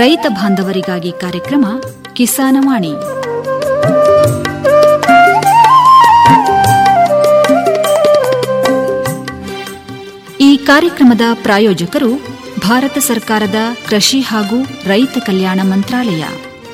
ರೈತ ಬಾಂಧವರಿಗಾಗಿ ಕಾರ್ಯಕ್ರಮ ಕಿಸಾನವಾಣಿ ಈ ಕಾರ್ಯಕ್ರಮದ ಪ್ರಾಯೋಜಕರು ಭಾರತ ಸರ್ಕಾರದ ಕೃಷಿ ಹಾಗೂ ರೈತ ಕಲ್ಯಾಣ ಮಂತ್ರಾಲಯ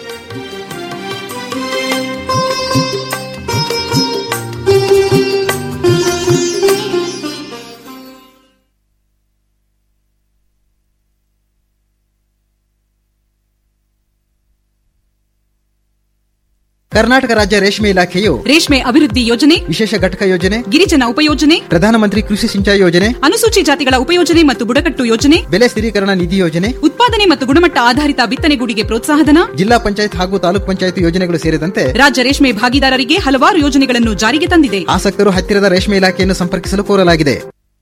ಕರ್ನಾಟಕ ರಾಜ್ಯ ರೇಷ್ಮೆ ಇಲಾಖೆಯು ರೇಷ್ಮೆ ಅಭಿವೃದ್ಧಿ ಯೋಜನೆ ವಿಶೇಷ ಘಟಕ ಯೋಜನೆ ಗಿರಿಜನ ಉಪಯೋಜನೆ ಪ್ರಧಾನಮಂತ್ರಿ ಕೃಷಿ ಸಿಂಚಾಯಿ ಯೋಜನೆ ಅನುಸೂಚಿ ಜಾತಿಗಳ ಉಪಯೋಜನೆ ಮತ್ತು ಬುಡಕಟ್ಟು ಯೋಜನೆ ಬೆಲೆ ಸ್ಥಿರೀಕರಣ ನಿಧಿ ಯೋಜನೆ ಉತ್ಪಾದನೆ ಮತ್ತು ಗುಣಮಟ್ಟ ಆಧಾರಿತ ಬಿತ್ತನೆಗೂಡಿಗೆ ಪ್ರೋತ್ಸಾಹಧನ ಜಿಲ್ಲಾ ಪಂಚಾಯತ್ ಹಾಗೂ ತಾಲೂಕ್ ಪಂಚಾಯತ್ ಯೋಜನೆಗಳು ಸೇರಿದಂತೆ ರಾಜ್ಯ ರೇಷ್ಮೆ ಭಾಗಿದಾರರಿಗೆ ಹಲವಾರು ಯೋಜನೆಗಳನ್ನು ಜಾರಿಗೆ ತಂದಿದೆ ಆಸಕ್ತರು ಹತ್ತಿರದ ರೇಷ್ಮೆ ಇಲಾಖೆಯನ್ನು ಸಂಪರ್ಕಿಸಲು ಕೋರಲಾಗಿದೆ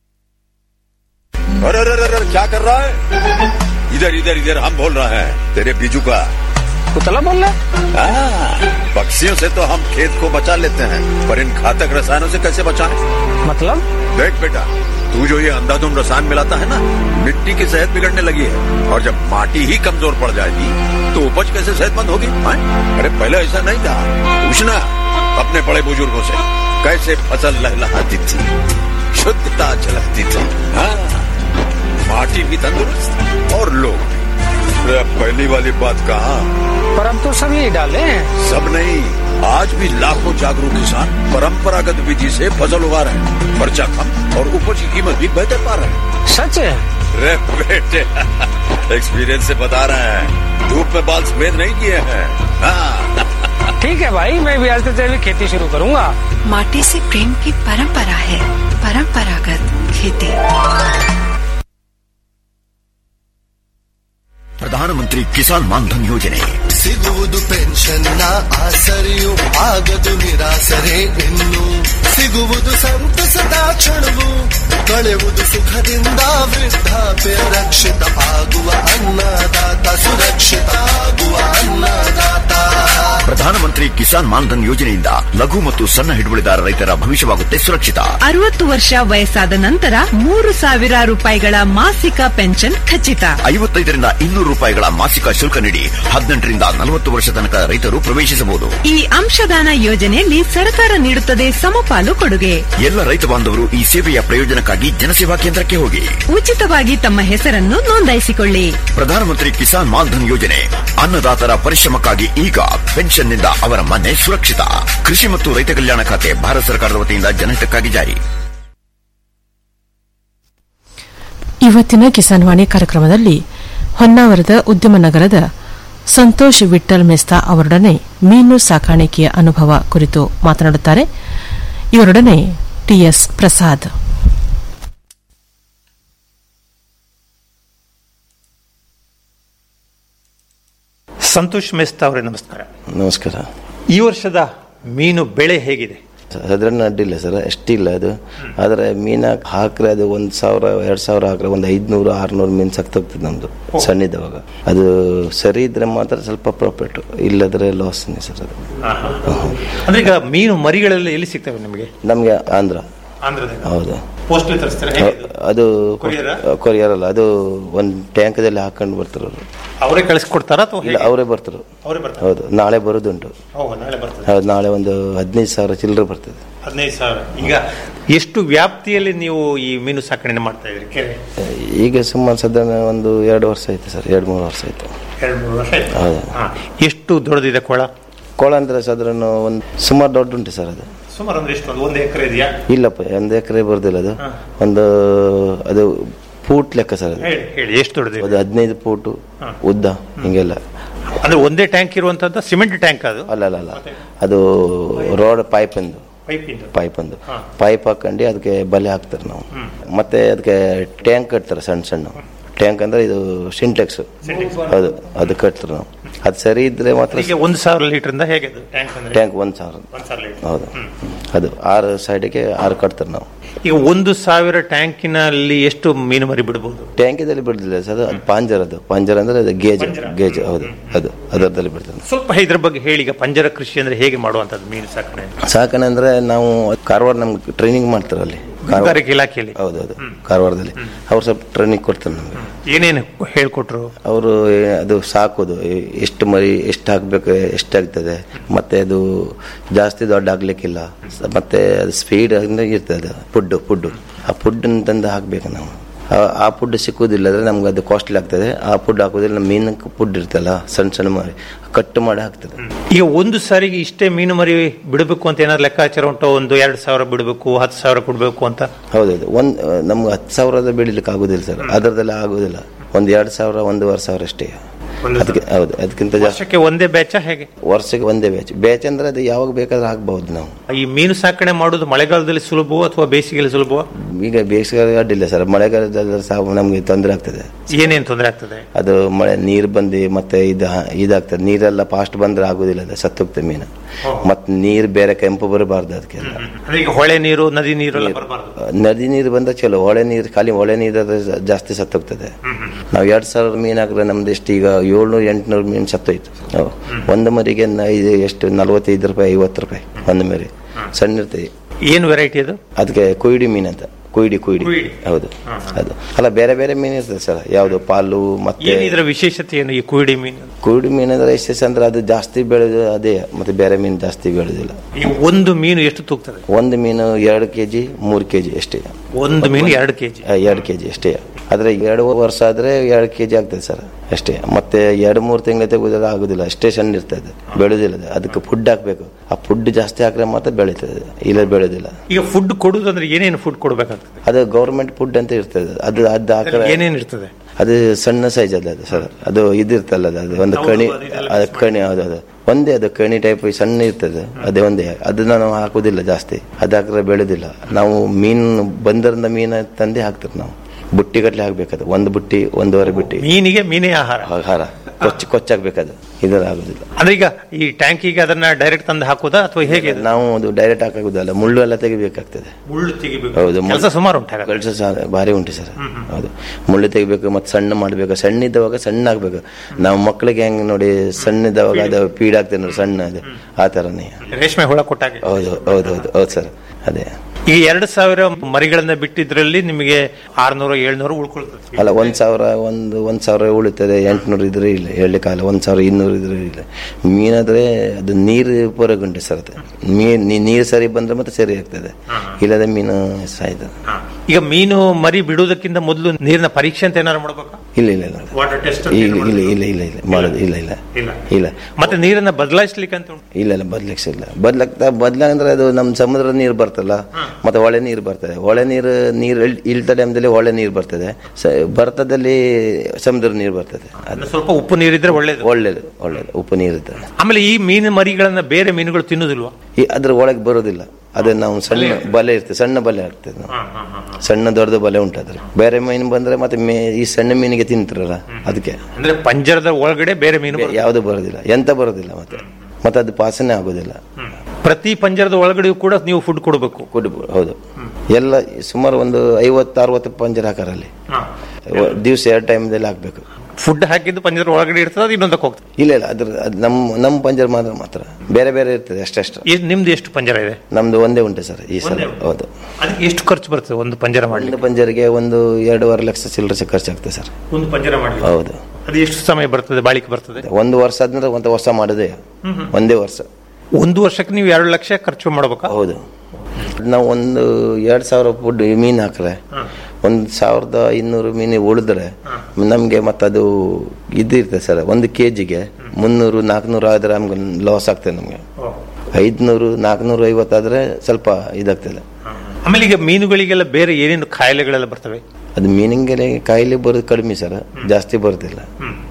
अरे अरे अरे क्या कर रहा है इधर इधर इधर हम बोल रहे हैं तेरे बीजू का कुतला बोल रहा हाँ, पक्षियों से तो हम खेत को बचा लेते हैं पर इन घातक रसायनों से कैसे बचाएं? मतलब देख बेटा तू जो ये अंधाधुंध रसायन मिलाता है ना मिट्टी की सेहत बिगड़ने लगी है और जब माटी ही कमजोर पड़ जाएगी तो उपज कैसे सेहतमंद होगी हाँ? अरे पहले ऐसा नहीं था पूछना अपने बड़े बुजुर्गों से कैसे फसल लहलहाती थी शुद्धता झलकती थी हाँ माटी भी तंदुरुस्त और लोग भी अरे अब पहली वाली बात कहा पर अब तो सब यही डाले हैं सब नहीं आज भी लाखों जागरूक किसान परंपरागत विधि से फसल उगा रहे हैं खर्चा कम और उपज की कीमत भी बेहतर पा रहे हैं सच है रे बेटे एक्सपीरियंस से बता रहे हैं धूप में बाल सफेद नहीं किए हैं हाँ ठीक है भाई मैं भी आज से जैविक खेती शुरू करूंगा माटी से प्रेम की परंपरा है परंपरागत खेती ಪ್ರಧಾನಮಂತ್ರಿ ಕಿಸಾನ್ ಮಾನ್ಧನ್ ಯೋಜನೆ ಸಿಗುವುದು ಪೆನ್ಷನ್ನ ಆಸರೆಯು ಆಗದು ನಿರಾಸರೆ ಇನ್ನು ಸಿಗುವುದು ಸಂತಸದ ಕ್ಷಣವು ಕಳೆಯುವುದು ಸುಖದಿಂದ ವೃದ್ಧಾಪ್ಯ ರಕ್ಷಿತ ಆಗುವ ಅನ್ನದಾತ ಸುರಕ್ಷಿತ ಆಗುವ ಅನ್ನದಾತ ಪ್ರಧಾನಮಂತ್ರಿ ಕಿಸಾನ್ ಮಾನ್ಧನ್ ಯೋಜನೆಯಿಂದ ಲಘು ಮತ್ತು ಸಣ್ಣ ಹಿಡುವಳಿದಾರ ರೈತರ ಭವಿಷ್ಯವಾಗುತ್ತೆ ಸುರಕ್ಷಿತ ಅರವತ್ತು ವರ್ಷ ವಯಸ್ಸಾದ ನಂತರ ಮೂರು ಸಾವಿರ ರೂಪಾಯಿಗಳ ಮಾಸಿಕ ಪೆನ್ಷನ್ ಖಚಿತ ಐವತ್ತೈದರಿಂದ ಇನ್ನೂರು ರೂಪಾಯಿಗಳ ಮಾಸಿಕ ಶುಲ್ಕ ನೀಡಿ ಹದಿನೆಂಟರಿಂದ ನಲವತ್ತು ವರ್ಷ ತನಕ ರೈತರು ಪ್ರವೇಶಿಸಬಹುದು ಈ ಅಂಶದಾನ ಯೋಜನೆಯಲ್ಲಿ ಸರ್ಕಾರ ನೀಡುತ್ತದೆ ಸಮಪಾಲು ಕೊಡುಗೆ ಎಲ್ಲ ರೈತ ಬಾಂಧವರು ಈ ಸೇವೆಯ ಪ್ರಯೋಜನಕ್ಕಾಗಿ ಜನಸೇವಾ ಕೇಂದ್ರಕ್ಕೆ ಹೋಗಿ ಉಚಿತವಾಗಿ ತಮ್ಮ ಹೆಸರನ್ನು ನೋಂದಾಯಿಸಿಕೊಳ್ಳಿ ಪ್ರಧಾನಮಂತ್ರಿ ಕಿಸಾನ್ ಮಾನ್ಧನ್ ಯೋಜನೆ ಅನ್ನದಾತರ ಪರಿಶ್ರಮಕ್ಕಾಗಿ ಈಗ ಪೆನ್ಷನ್ನಿಂದ ಅವರ ಮನೆ ಸುರಕ್ಷಿತ ಕೃಷಿ ಮತ್ತು ರೈತ ಕಲ್ಯಾಣ ಖಾತೆ ಭಾರತ ಸರ್ಕಾರದ ವತಿಯಿಂದ ಜನಹಿತಕ್ಕಾಗಿ ಜಾರಿ ಇವತ್ತಿನ ಕಿಸಾನ್ ವಾಣಿ ಕಾರ್ಯಕ್ರಮದಲ್ಲಿ ಹೊನ್ನಾವರದ ಉದ್ಯಮ ನಗರದ ಸಂತೋಷ್ ವಿಠ್ಠಲ್ ಮೆಸ್ತಾ ಅವರೊಡನೆ ಮೀನು ಸಾಕಾಣಿಕೆಯ ಅನುಭವ ಕುರಿತು ಮಾತನಾಡುತ್ತಾರೆ ಇವರೊಡನೆ ಟಿಎಸ್ ಪ್ರಸಾದ್ ಸಂತೋಷ್ ಮೆಸ್ತಾ ಅವರೇ ನಮಸ್ಕಾರ ನಮಸ್ಕಾರ ಈ ವರ್ಷದ ಮೀನು ಬೆಳೆ ಹೇಗಿದೆ ಸಾಧಾರಣ ಅಡ್ಡಿಲ್ಲ ಸರ್ ಅಷ್ಟಿಲ್ಲ ಅದು ಆದರೆ ಮೀನು ಹಾಕ್ರೆ ಅದು ಒಂದು ಸಾವಿರ ಎರಡು ಸಾವಿರ ಹಾಕ್ರೆ ಒಂದು ಐದುನೂರು ಆರುನೂರು ಮೀನು ಸಕ್ತೋಗ್ತದೆ ನಮ್ಮದು ಸಣ್ಣಿದ್ದವಾಗ ಅದು ಸರಿ ಇದ್ರೆ ಮಾತ್ರ ಸ್ವಲ್ಪ ಪ್ರಾಫಿಟ್ ಇಲ್ಲದ್ರೆ ಲಾಸ್ನೇ ಸರ್ ಅದು ಅಂದ್ರೆ ಈಗ ಮೀನು ಮರಿಗಳೆಲ್ಲ ಎಲ್ಲಿ ಸಿಗ್ತವೆ ನಿಮಗೆ ನಮಗೆ ಆಂಧ್ರ ಆಂಧ್ರದಿಂದ ಹೌದು ಪೋಸ್ಟ್ ತರಿಸ್ತಾರೆ ಅದು ಕೊರಿಯರಾ? ಕೊರಿಯರ್ ಅಲ್ಲ ಅದು ಒಂದು ಟ್ಯಾಂಕದಲ್ಲಿ ಹಾಕೊಂಡು ಬರ್ತಾರೆ ಅವರು ಅವರೇ ಕಳಿಸ್ಕೊಡ್ತಾರ ಅಥವಾ ಇಲ್ಲ ಅವರೇ ಬರ್ತಾರೆ ಅವರೇ ಬರ್ತಾರೆ ಹೌದು ನಾಳೆ ಬರೋದುಂಟು ಓ ನಾಳೆ ಬರ್ತದೆ ಹೌದು ನಾಳೆ ಒಂದು ಹದಿನೈದು ಸಾವಿರ ಚಿಲ್ಲರೆ ಬರ್ತದೆ ಹದಿನೈದು ಸಾವಿರ ಈಗ ಎಷ್ಟು ವ್ಯಾಪ್ತಿಯಲ್ಲಿ ನೀವು ಈ ಮೀನು ಸಾಕಣೆ ಮಾಡ್ತಾ ಇದ್ರಿ ಕೆರೆ ಈಗ ಸುಮಾರು ಸಾಧಾರಣ ಒಂದು ಎರಡು ವರ್ಷ ಆಯ್ತು ಸರ್ ಎರಡು ಮೂರು ವರ್ಷ ಆಯ್ತು ಎರಡು ಮೂರು ವರ್ಷ ಆಯ್ತು ಹೌದು ಹಾ. ಎಷ್ಟು ದೊಡ್ಡದಿದೆ ಕೊಳ ಕೊಳ ಅಂದ್ರೆ ಸಾಧಾರಣ ಒಂದು ಸುಮಾರು ದೊಡ್ಡ ಉಂಟು ಸರ್ ಅದು ಸುಮಾರು ಅಂದ್ರೆ ಎಷ್ಟು ಒಂದು ಒಂದು ಎಕರೆ ಇದೆಯಾ ಇಲ್ಲಪ್ಪ ಒಂದು ಎಕರೆ ಬರ್ದಿಲ್ಲ ಅದು ಒಂದು ಅದು ಫೂಟ್ ಲೆಕ್ಕ ಸರ್ ಅದು ಹೇಳಿ ಹೇಳಿ ಎಷ್ಟು ದೊಡ್ಡದಿದೆ ಒಂದು ಹದಿನೈದು ಫೂಟು ಉದ್ದ ಹಿಂಗೆಲ್ಲ ಅಂದ್ರೆ ಒಂದೇ ಟ್ಯಾಂಕ್ ಇರುವಂತದ್ದು ಸಿಮೆಂಟ್ ಟ್ಯಾಂಕ್ ಅದು ಅಲ್ಲ ಅಲ್ಲ ಅಲ್ಲ ಅದು ರೋಡ್ ಪೈಪ್ ಎಂದು ಪೈಪಿಂದ ಪೈಪ್ ಒಂದು ಪೈಪ್ ಹಾಕೊಂಡು ಅದಕ್ಕೆ ಬಲೆ ಹಾಕ್ತಾರೆ ನಾವು ಮತ್ತೆ ಅದಕ್ಕೆ ಟ್ಯಾಂಕ್ ಕಟ್ತಾರೆ ಸಣ್ಣ ಸಣ್ಣ ಟ್ಯಾಂಕ್ ಅಂದ್ರೆ ಇದು ಸಿಂಟೆಕ್ಸ್ ಹೌದು ಅದು ಕಟ್ತಾರೆ ನಾವು ಅದು ಸರಿ ಇದ್ರೆ ಮಾತ್ರ ಈಗ ಒಂದು ಸಾವಿರ ಲೀಟರ್ ಇಂದ ಹೇಗೆ ಅದು ಟ್ಯಾಂಕ್ ಅಂದ್ರೆ ಟ್ಯಾಂಕ್ ಒಂದ್ ಸಾವಿರ ಒಂದ್ ಸಾವಿರ ಲೀಟರ್ ಹೌದು ಅದು ಆರು ಸೈಡಿಗೆ ಆರು ಕಟ್ತಾರೆ ನಾವು ಈಗ ಒಂದು ಸಾವಿರ ಟ್ಯಾಂಕಿನಲ್ಲಿ ಎಷ್ಟು ಮೀನು ಮರಿ ಬಿಡಬಹುದು ಟ್ಯಾಂಕಿದಲ್ಲಿ ಬಿಡಲಿಲ್ಲ ಸರ್ ಅದು ಪಾಂಜರ್ ಅದು ಪಾಂಜರ್ ಅಂದ್ರೆ ಅದು ಗೇಜ್ ಗೇಜ್ ಹೌದು ಅದು ಅದರದಲ್ಲಿ ಬಿಡ್ತಾರೆ ಸ್ವಲ್ಪ ಇದ್ರ ಬಗ್ಗೆ ಹೇಳಿ ಈಗ ಪಂಜರ ಕೃಷಿ ಅಂದ್ರೆ ಹೇಗೆ ಮಾಡುವಂತದ್ದು ಮೀನು ಸಾಕಣೆ ಸಾಕಣೆ ಅಂದ್ರೆ ನಾವು ಕಾರವಾರ ನಮ್ಗೆ ಟ್ರೈನಿಂಗ್ ಮಾಡ್ತಾರೆ ಅಲ್ಲಿ ಮೀನುಗಾರಿಕೆ ಇಲಾಖೆಯಲ್ಲಿ ಹೌದೌದು ಕಾರವಾರದಲ್ಲಿ ಅವ್ರು ಸ್ವಲ್ಪ ಟ್ರೈನಿಂಗ್ ಕೊಡ್ತಾರೆ ನಮಗೆ ಏನೇನು ಹೇಳ್ಕೊಟ್ರು ಅವರು ಅದು ಸಾಕೋದು ಎ- ಎಷ್ಟು ಮರಿ ಎಷ್ಟು ಹಾಕ್ಬೇಕು ಎಷ್ಟಾಗ್ತದೆ ಮತ್ತೆ ಅದು ಜಾಸ್ತಿ ದೊಡ್ಡ ಆಗ್ಲಿಕ್ಕಿಲ್ಲ ಸ- ಮತ್ತೆ ಅದು ಸ್ಪೀಡ್ ಇರ್ತದೆ ಫುಡ್ ಫುಡ್ ಆ ಫುಡ್ ತಂದು ಹಾಕ್ಬೇಕು ನಾವು ಆ- ಆ ಫುಡ್ ಸಿಕ್ಕುವುದಿಲ್ಲ ಅಂದ್ರೆ ನಮ್ಗೆ ಅದು ಕಾಸ್ಟ್ಲಿ ಆಗ್ತದೆ ಆ ಫುಡ್ ಹಾಕೋದಿಲ್ಲ ನಮ್ಮ ಮೀನಕ್ಕೆ ಫುಡ್ ಇರ್ತಲ್ಲ ಸಣ್ಣ ಸಣ್ಣ ಮರಿ ಕಟ್ ಮಾಡಿ ಹಾಕ್ತದೆ ಈಗ ಒಂದು ಸಾರಿಗೆ ಇಷ್ಟೇ ಮೀನು ಮರಿ ಬಿಡಬೇಕು ಅಂತ ಏನಾದ್ರು ಲೆಕ್ಕಾಚಾರ ಉಂಟು ಒಂದು ಎರಡು ಸಾವಿರ ಬಿಡಬೇಕು ಹತ್ತು ಸಾವಿರ ಕೊಡಬೇಕು ಅಂತ ಹೌದೌದು ಒಂದ್ ನಮ್ಗೆ ಹತ್ತು ಸಾವಿರದ ಬೆಳಿಲಿಕ್ಕೆ ಆಗುದಿಲ್ಲ ಸರ್ ಅದರದೆಲ್ಲ ಆಗುದಿಲ್ಲ ಒಂದು ಎರಡು ಸಾವಿರ ಒಂದೂವರೆ ಸಾವಿರ ಅಷ್ಟೇ ಅದಕ್ಕೆ ಹೌದು ಅದಕ್ಕಿಂತ ಜಾಸ್ತಿ ವರ್ಷಕ್ಕೆ ಒಂದೇ ಬ್ಯಾಚ ಹೇಗೆ ವರ್ಷಕ್ಕೆ ಒಂದೇ ಬ್ಯಾಚ್ ಬ್ಯಾಚ್ ಅಂದ್ರೆ ಅದು ಯಾವಾಗ ಬೇಕಾದ್ರೆ ಹಾಕ್ಬಹುದು ನಾವು ಈ ಮೀನು ಸಾಕಣೆ ಮಾಡೋದು ಮಳೆಗಾಲದಲ್ಲಿ ಸುಲಭವೋ ಅಥವಾ ಬೇಸಿಗೆಯಲ್ಲಿ ಸುಲಭವೋ ಈಗ ಬೇಸಿಗೆ ಅಡ್ಡಿಲ್ಲ ಸರ್ ಮಳೆಗಾಲದಲ್ಲಿ ಸಹ ನಮಗೆ ತೊಂದರೆ ಆಗ್ತದೆ ಏನೇನು ತೊಂದರೆ ಆಗ್ತದೆ ಅದು ಮಳೆ ನೀರು ಬಂದು ಮತ್ತೆ ಇದು ಇದಾಗ್ತದೆ ನೀರೆಲ್ಲ ಫಾಸ್ಟ್ ಬಂದ್ರೆ ಆಗುದಿಲ್ಲ ಅದು ಸತ್ತೋಗ್ತದೆ ಮೀನು ಮತ್ತೆ ನೀರು ಬೇರೆ ಕೆಂಪು ಬರಬಾರ್ದು ಅದಕ್ಕೆಲ್ಲ ಅಂದ್ರೆ ಈಗ ಹೊಳೆ ನೀರು ನದಿ ನೀರು ಎಲ್ಲ ಬರಬಾರ್ದು ನದಿ ನೀರು ಬಂದ ಚಲೋ ಹೊಳೆ ನೀರು ಖಾಲಿ ಹೊಳೆ ನೀರು ಜಾಸ್ತಿ ಸತ್ತೋಗ್ತದೆ ನಾವು ಎರಡ್ ಸಾವಿರ ಮೀನು ಹಾಕಿದ್ರೆ ನಮ್ದು ಎಷ್ಟು ಈಗ ಏಳ್ನೂರು ಎಂಟ್ನೂರು ಮೀನು ಸತ್ತೋಯ್ತು ಹೌದು. ಒಂದು ಮರಿಗೆ ನ- ಇದು ಎಷ್ಟು ನಲ್ವತ್ತೈದು ರೂಪಾಯಿ ಐವತ್ತು ರೂಪಾಯಿ ಒಂದು ಮರಿ ಸಣ್ಣ ಇರ್ತದೆ ಏನು ವೆರೈಟಿ ಅದು ಅದಕ್ಕೆ ಕೊಯ್ಡಿ ಮೀನು ಅಂತ ಕೊಯ್ಡಿ ಕೊಯ್ಡಿ ಹೌದು ಅದು ಅಲ್ಲ ಬೇರೆ ಬೇರೆ ಮೀನು ಇರ್ತದೆ ಸರ್ ಯಾವುದು ಪಾಲು ಮತ್ತೆ ಏನು ಇದರ ವಿಶೇಷತೆ ಏನು ಈ ಕುಯಿಡಿ ಮೀನು ಕುರುಡಿ ಮೀನು ಅಂದ್ರೆ ಎಷ್ಟೇ ಅಂದ್ರೆ ಅದು ಜಾಸ್ತಿ ಬೆಳೆದು ಅದೇ ಮತ್ತೆ ಬೇರೆ ಮೀನು ಜಾಸ್ತಿ ಬೆಳೆದಿಲ್ಲ ಈ ಒಂದು ಮೀನು ಎಷ್ಟು ತೂಗ್ತದೆ ಒಂದು ಮೀನು ಎರಡು ಕೆಜಿ ಮೂರು ಕೆಜಿ ಅಷ್ಟೇ ಒಂದು ಮೀನು ಎರಡು ಕೆಜಿ ಆ, ಎರಡು ಕೆಜಿ ಅಷ್ಟೇ ಆದ್ರೆ ಎರಡು ವರ್ಷ ಆದ್ರೆ ಎರಡು ಕೆಜಿ ಆಗ್ತದೆ ಸರ್ ಅಷ್ಟೇ ಮತ್ತೆ ಎರಡು ಮೂರು ತಿಂಗಳು ತೆಗೆದ್ರೆ ಆಗುದಿಲ್ಲ ಅಷ್ಟೇ ಸಣ್ಣ ಇರ್ತದೆ ಬೆಳೆದಿಲ್ಲ ಅದು. ಅದಕ್ಕೆ ಫುಡ್ ಹಾಕ್ಬೇಕು ಆ ಫುಡ್ ಜಾಸ್ತಿ ಹಾಕಿದ್ರೆ ಮಾತ್ರ ಬೆಳೀತದೆ ಇಲ್ಲ ಬೆಳೆದಿಲ್ಲ ಈಗ ಫುಡ್ ಕೊಡುದು ಅಂದ್ರೆ ಏನೇನು ಫುಡ್ ಕೊಡ್ಬೇಕಾಗ್ತದೆ ಅದು ಗೌರ್ಮೆಂಟ್ ಫುಡ್ ಅಂತ ಇರ್ತದೆ ಅದು ಅದು ಹಾಕಿದ್ರೆ ಏನೇನು ಇರ್ತದೆ ಅದು ಸಣ್ಣ ಸೈಜ್ ಅಲ್ಲ ಅದು ಸರ್ ಅದು ಇದಿರ್ತಲ್ಲ ಅದು ಅದು ಒಂದು ಕಣಿ ಅದು ಕಣಿ ಹೌದು ಅದು ಒಂದೇ ಅದು ಕಣಿ ಟೈಪ್ ಸಣ್ಣ ಇರ್ತದೆ ಅದೇ ಒಂದೇ ಅದನ್ನ ನಾವು ಹಾಕುದಿಲ್ಲ ಜಾಸ್ತಿ ಅದು ಹಾಕಿದ್ರೆ ಬೆಳೆದಿಲ್ಲ ನಾವು ಮೀನು ಬಂದರಿಂದ ಮೀನು ತಂದೆ ಹಾಕ್ತಾರೆ ನಾವು ಬುಟ್ಟಿ ಗಟ್ಲೆ ಹಾಕ್ಬೇಕದು ಒಂದು ಬುಟ್ಟಿ ಒಂದೂವರೆ ಬುಟ್ಟಿ ಮೀನಿಗೆ ಮೀನೇ ಆಹಾರ ಆಹಾರ ಕೊಚ್ಚ ಕೊಚ್ಚಾಕ್ಬೇಕದು ಇದರ ಆಗುದಿಲ್ಲ ಅಂದ್ರೆ ಈಗ ಈ ಟ್ಯಾಂಕಿಗೆ ಅದನ್ನ ಡೈರೆಕ್ಟ್ ತಂದು ಹಾಕುದಾ ಅಥವಾ ಹೇಗೆ ಅದು? ನಾವು ಅದು ಡೈರೆಕ್ಟ್ ಹಾಕಾಗುದಲ್ಲ ಮುಳ್ಳು ಎಲ್ಲ ತೆಗಿಬೇಕಾಗ್ತದೆ ಮುಳ್ಳು ತೆಗಿಬೇಕು ಹೌದು ಕೆಲಸ ಸುಮಾರು ಉಂಟು ಹಾಗಾದ್ರೆ. ಕೆಲಸ ಸಹ ಭಾರಿ ಉಂಟು ಸರ್ ಹೌದು ಮುಳ್ಳು ತೆಗಿಬೇಕು ಮತ್ತೆ ಸಣ್ಣ ಮಾಡಬೇಕು ಸಣ್ಣ ಇದ್ದವಾಗ ಸಣ್ಣ ಆಗ್ಬೇಕು ನಾವು ಮಕ್ಕಳಿಗೆ ಹೆಂಗ್ ನೋಡಿ ಸಣ್ಣ ಇದ್ದವಾಗ ಅದು ಪೀಡ್ ಆಗ್ತದೆ ನೋಡಿ ಸಣ್ಣ ಅದು ಆ ತರನೇ ರೇಷ್ಮೆ ಹುಳ ಕೊಟ್ಟಾಗೆ ಹೌದು ಹೌದು ಹೌದು ಹೌದು ಸರ್ ಅದೇ ಈಗ ಎರಡು ಸಾವಿರ ಮರಿಗಳನ್ನ ಬಿಟ್ಟಿದ್ರಲ್ಲಿ ನಿಮಗೆ ಆರ್ನೂರು ಏಳ್ನೂರು ಉಳ್ಕೊಳ್ತದೆ ಅಲ್ಲ ಒಂದ್ ಸಾವಿರ ಒಂದು ಒಂದ್ ಸಾವಿರ ಉಳಿತದೆ ಎಂಟ್ನೂರು ಇದ್ರೆ ಇಲ್ಲ ಹೇಳಲಿಕ್ಕಾಗಲ್ಲ ಒಂದ್ ಸಾವಿರ ಇನ್ನೂರು ಇದ್ರೆ ಇಲ್ಲ ಮೀನಾದ್ರೆ ಅದು ನೀರು ಪೂರಗುಂಟೆ ಸರ್ ಅದು ಮೀನ್ ನೀ- ನೀರು ಸರಿ ಬಂದ್ರೆ ಮತ್ತೆ ಸರಿ ಆಗ್ತದೆ ಇಲ್ಲದೆ ಮೀನು ಸಾಯ್ತದೆ ಈಗ ಮೀನು ಮರಿ ಬಿಡುವುದಕ್ಕಿಂತ ಮೊದಲು ನೀರಿನ ಪರೀಕ್ಷೆ ಅಂತ ಏನಾದ್ರು ಮಾಡ್ಬೇಕಾ ಇಲ್ಲ ಇಲ್ಲ ಇಲ್ಲ ವಾಟರ್ ಟೆಸ್ಟ್ ಇಲ್ಲ ಇಲ್ಲ ಇಲ್ಲ ಇಲ್ಲ ಇಲ್ಲ ಮಾಡೋದು ಇಲ್ಲ ಇಲ್ಲ ಇಲ್ಲ ಇಲ್ಲ ಮತ್ತೆ ನೀರನ್ನ ಬದಲಾಯಿಸ್ಲಿಕ್ಕೆ ಅಂತ ಉಂಟು ಇಲ್ಲ ಇಲ್ಲ ಬದ್ಲಿಕ್ಸಿಲ್ಲ ಬದ್ಲಾಗ್ತಾ ಬದ್ಲಾಗಂದ್ರೆ ಅದು ನಮ್ಮ ಸಮುದ್ರದ ನೀರು ಬರ್ತಲ್ಲ ಮತ್ತೆ ಹೊಳೆ ನೀರು ಬರ್ತದೆ ಹೊಳೆ ನೀರು ನೀರು ಇಳ್- ಇಳ್ದ ಟೈಮ್ದಲ್ಲಿ ಹೊಳೆ ನೀರು ಬರ್ತದೆ ಸ- ಭರತದಲ್ಲಿ ಸಮುದ್ರ ನೀರು ಬರ್ತದೆ ಅದು ಸ್ವಲ್ಪ ಉಪ್ಪು ನೀರಿದ್ರೆ ಒಳ್ಳೇದು ಒಳ್ಳೇದು ಒಳ್ಳೇದು ಉಪ್ಪು ನೀರು ಇರ್ತದೆ ಆಮೇಲೆ ಈ ಮೀನು ಮರಿಗಳನ್ನ ಬೇರೆ ಮೀನುಗಳು ತಿನ್ನುದಿಲ್ವಾ ಈ ಅದ್ರ ಒಳಗೆ ಬರೋದಿಲ್ಲ ಅದು ನಾವು ಸಣ್ಣ ಬಲೆ ಇರ್ತದೆ ಸಣ್ಣ ಬಲೆ ಆಗ್ತದೆ ನಾವು ಸಣ್ಣ ದೊಡ್ಡದು ಬಲೆ ಉಂಟು ಅದ್ರ ಬೇರೆ ಮೀನು ಬಂದ್ರೆ ಮತ್ತೆ ಮೇ- ಈ ಸಣ್ಣ ಮೀನಿಗೆ ತಿಂತಾರಲ್ಲ ಅದಕ್ಕೆ ಅಂದ್ರೆ ಪಂಜರದ ಒಳಗಡೆ ಬೇರೆ ಮೀನು ಬರುತ್ತೆ. ಯಾವುದು ಬರೋದಿಲ್ಲ ಎಂತ ಬರೋದಿಲ್ಲ ಮತ್ತೆ ಮತ್ತೆ ಅದು ಪಾಸನೆ ಆಗೋದಿಲ್ಲ ಪ್ರತಿ ಪಂಜರದ ಒಳಗಡೆಯೂ ಕೂಡ ನೀವು ಫುಡ್ ಕೊಡಬೇಕು ಕೊಡ್ಬೋದು ಹೌದು ಎಲ್ಲ ಸುಮಾರು ಒಂದು ಐವತ್ತು ಅರವತ್ತು ಪಂಜರ ಹಾಕಾರಲ್ಲಿ ದಿವಸ ಎರಡು ಟೈಮ್ದಲ್ಲಿ ಹಾಕ್ಬೇಕು ಫುಡ್ ಹಾಕಿದ್ದು ಪಂಜರದ ಒಳಗಡೆ ಇರ್ತದೆ ಅದು ಇನ್ನೊಂದಕ್ಕೆ ಹೋಗ್ತದೆ ಇಲ್ಲ ಇಲ್ಲ ಅದ್ರ ಅದು ನಮ್ಮ ನಮ್ಮ ಪಂಜರ ಮಾತ್ರ ಮಾತ್ರ ಬೇರೆ ಬೇರೆ ಇರ್ತದೆ ಅಷ್ಟಷ್ಟು ಈ- ನಿಮ್ದು ಎಷ್ಟು ಪಂಜರ ಇದೆ ನಮ್ದು ಒಂದೇ ಉಂಟು ಸರ್ ಈ ಸಲ ಹೌದು ಅದಕ್ಕೆ ಎಷ್ಟು ಖರ್ಚು ಬರ್ತದೆ ಒಂದು ಪಂಜರ ಮಾಡ್ಲಿಕ್ಕೆ ಒಂದು ಪಂಜರಿಗೆ ಒಂದು ಎರಡೂವರೆ ಲಕ್ಷ ಚಿಲ್ಲರೆ ಖರ್ಚಾಗ್ತದೆ ಸರ್ ಒಂದು ಪಂಜರ ಮಾಡಿ ಹೌದು ಅದು ಎಷ್ಟು ಸಮಯ ಬರ್ತದೆ ಬಾಳಿಕೆ ಬರ್ತದೆ ಒಂದು ವರ್ಷ ಆದ್ಮೇಲೆ ಒಂದು ಹೊಸ ಮಾಡೋದೇ ಒಂದೇ ವರ್ಷ ಒಂದು ವರ್ಷಕ್ಕೆ ನೀವು ಎರಡು ಲಕ್ಷ ಖರ್ಚು ಮಾಡ್ಬೇಕಾ ಹೌದು ನಾವು ಒಂದು ಎರಡ್ ಸಾವಿರ ಫುಡ್ ಮೀನು ಹಾಕ್ರೆ ಒಂದ್ ಸಾವಿರದ ಇನ್ನೂರು ಮೀನು ಉಳಿದ್ರೆ ನಮ್ಗೆ ಮತ್ತದು ಇದಿರ್ತದೆ ಸರ್ ಒಂದು ಕೆಜಿಗೆ ಮುನ್ನೂರು ನಾಲ್ಕುನೂರು ಆದ್ರೆ ನಮ್ಗೆ ಲಾಸ್ ಆಗ್ತದೆ ನಮ್ಗೆ ಐದ್ನೂರು ನಾಲ್ಕುನೂರು ಐವತ್ತಾದ್ರೆ ಸ್ವಲ್ಪ ಇದಾಗ್ತದೆ ಆಮೇಲೆ ಈಗ ಮೀನುಗಳಿಗೆಲ್ಲ ಬೇರೆ ಏನೇನು ಕಾಯಿಲೆಗಳೆಲ್ಲ ಬರ್ತವೆ ಅದು ಮೀನಿಗೆ ಕಾಯಿಲೆ ಬರೋದು ಕಡಿಮೆ ಸರ್ ಜಾಸ್ತಿ ಬರೋದಿಲ್ಲ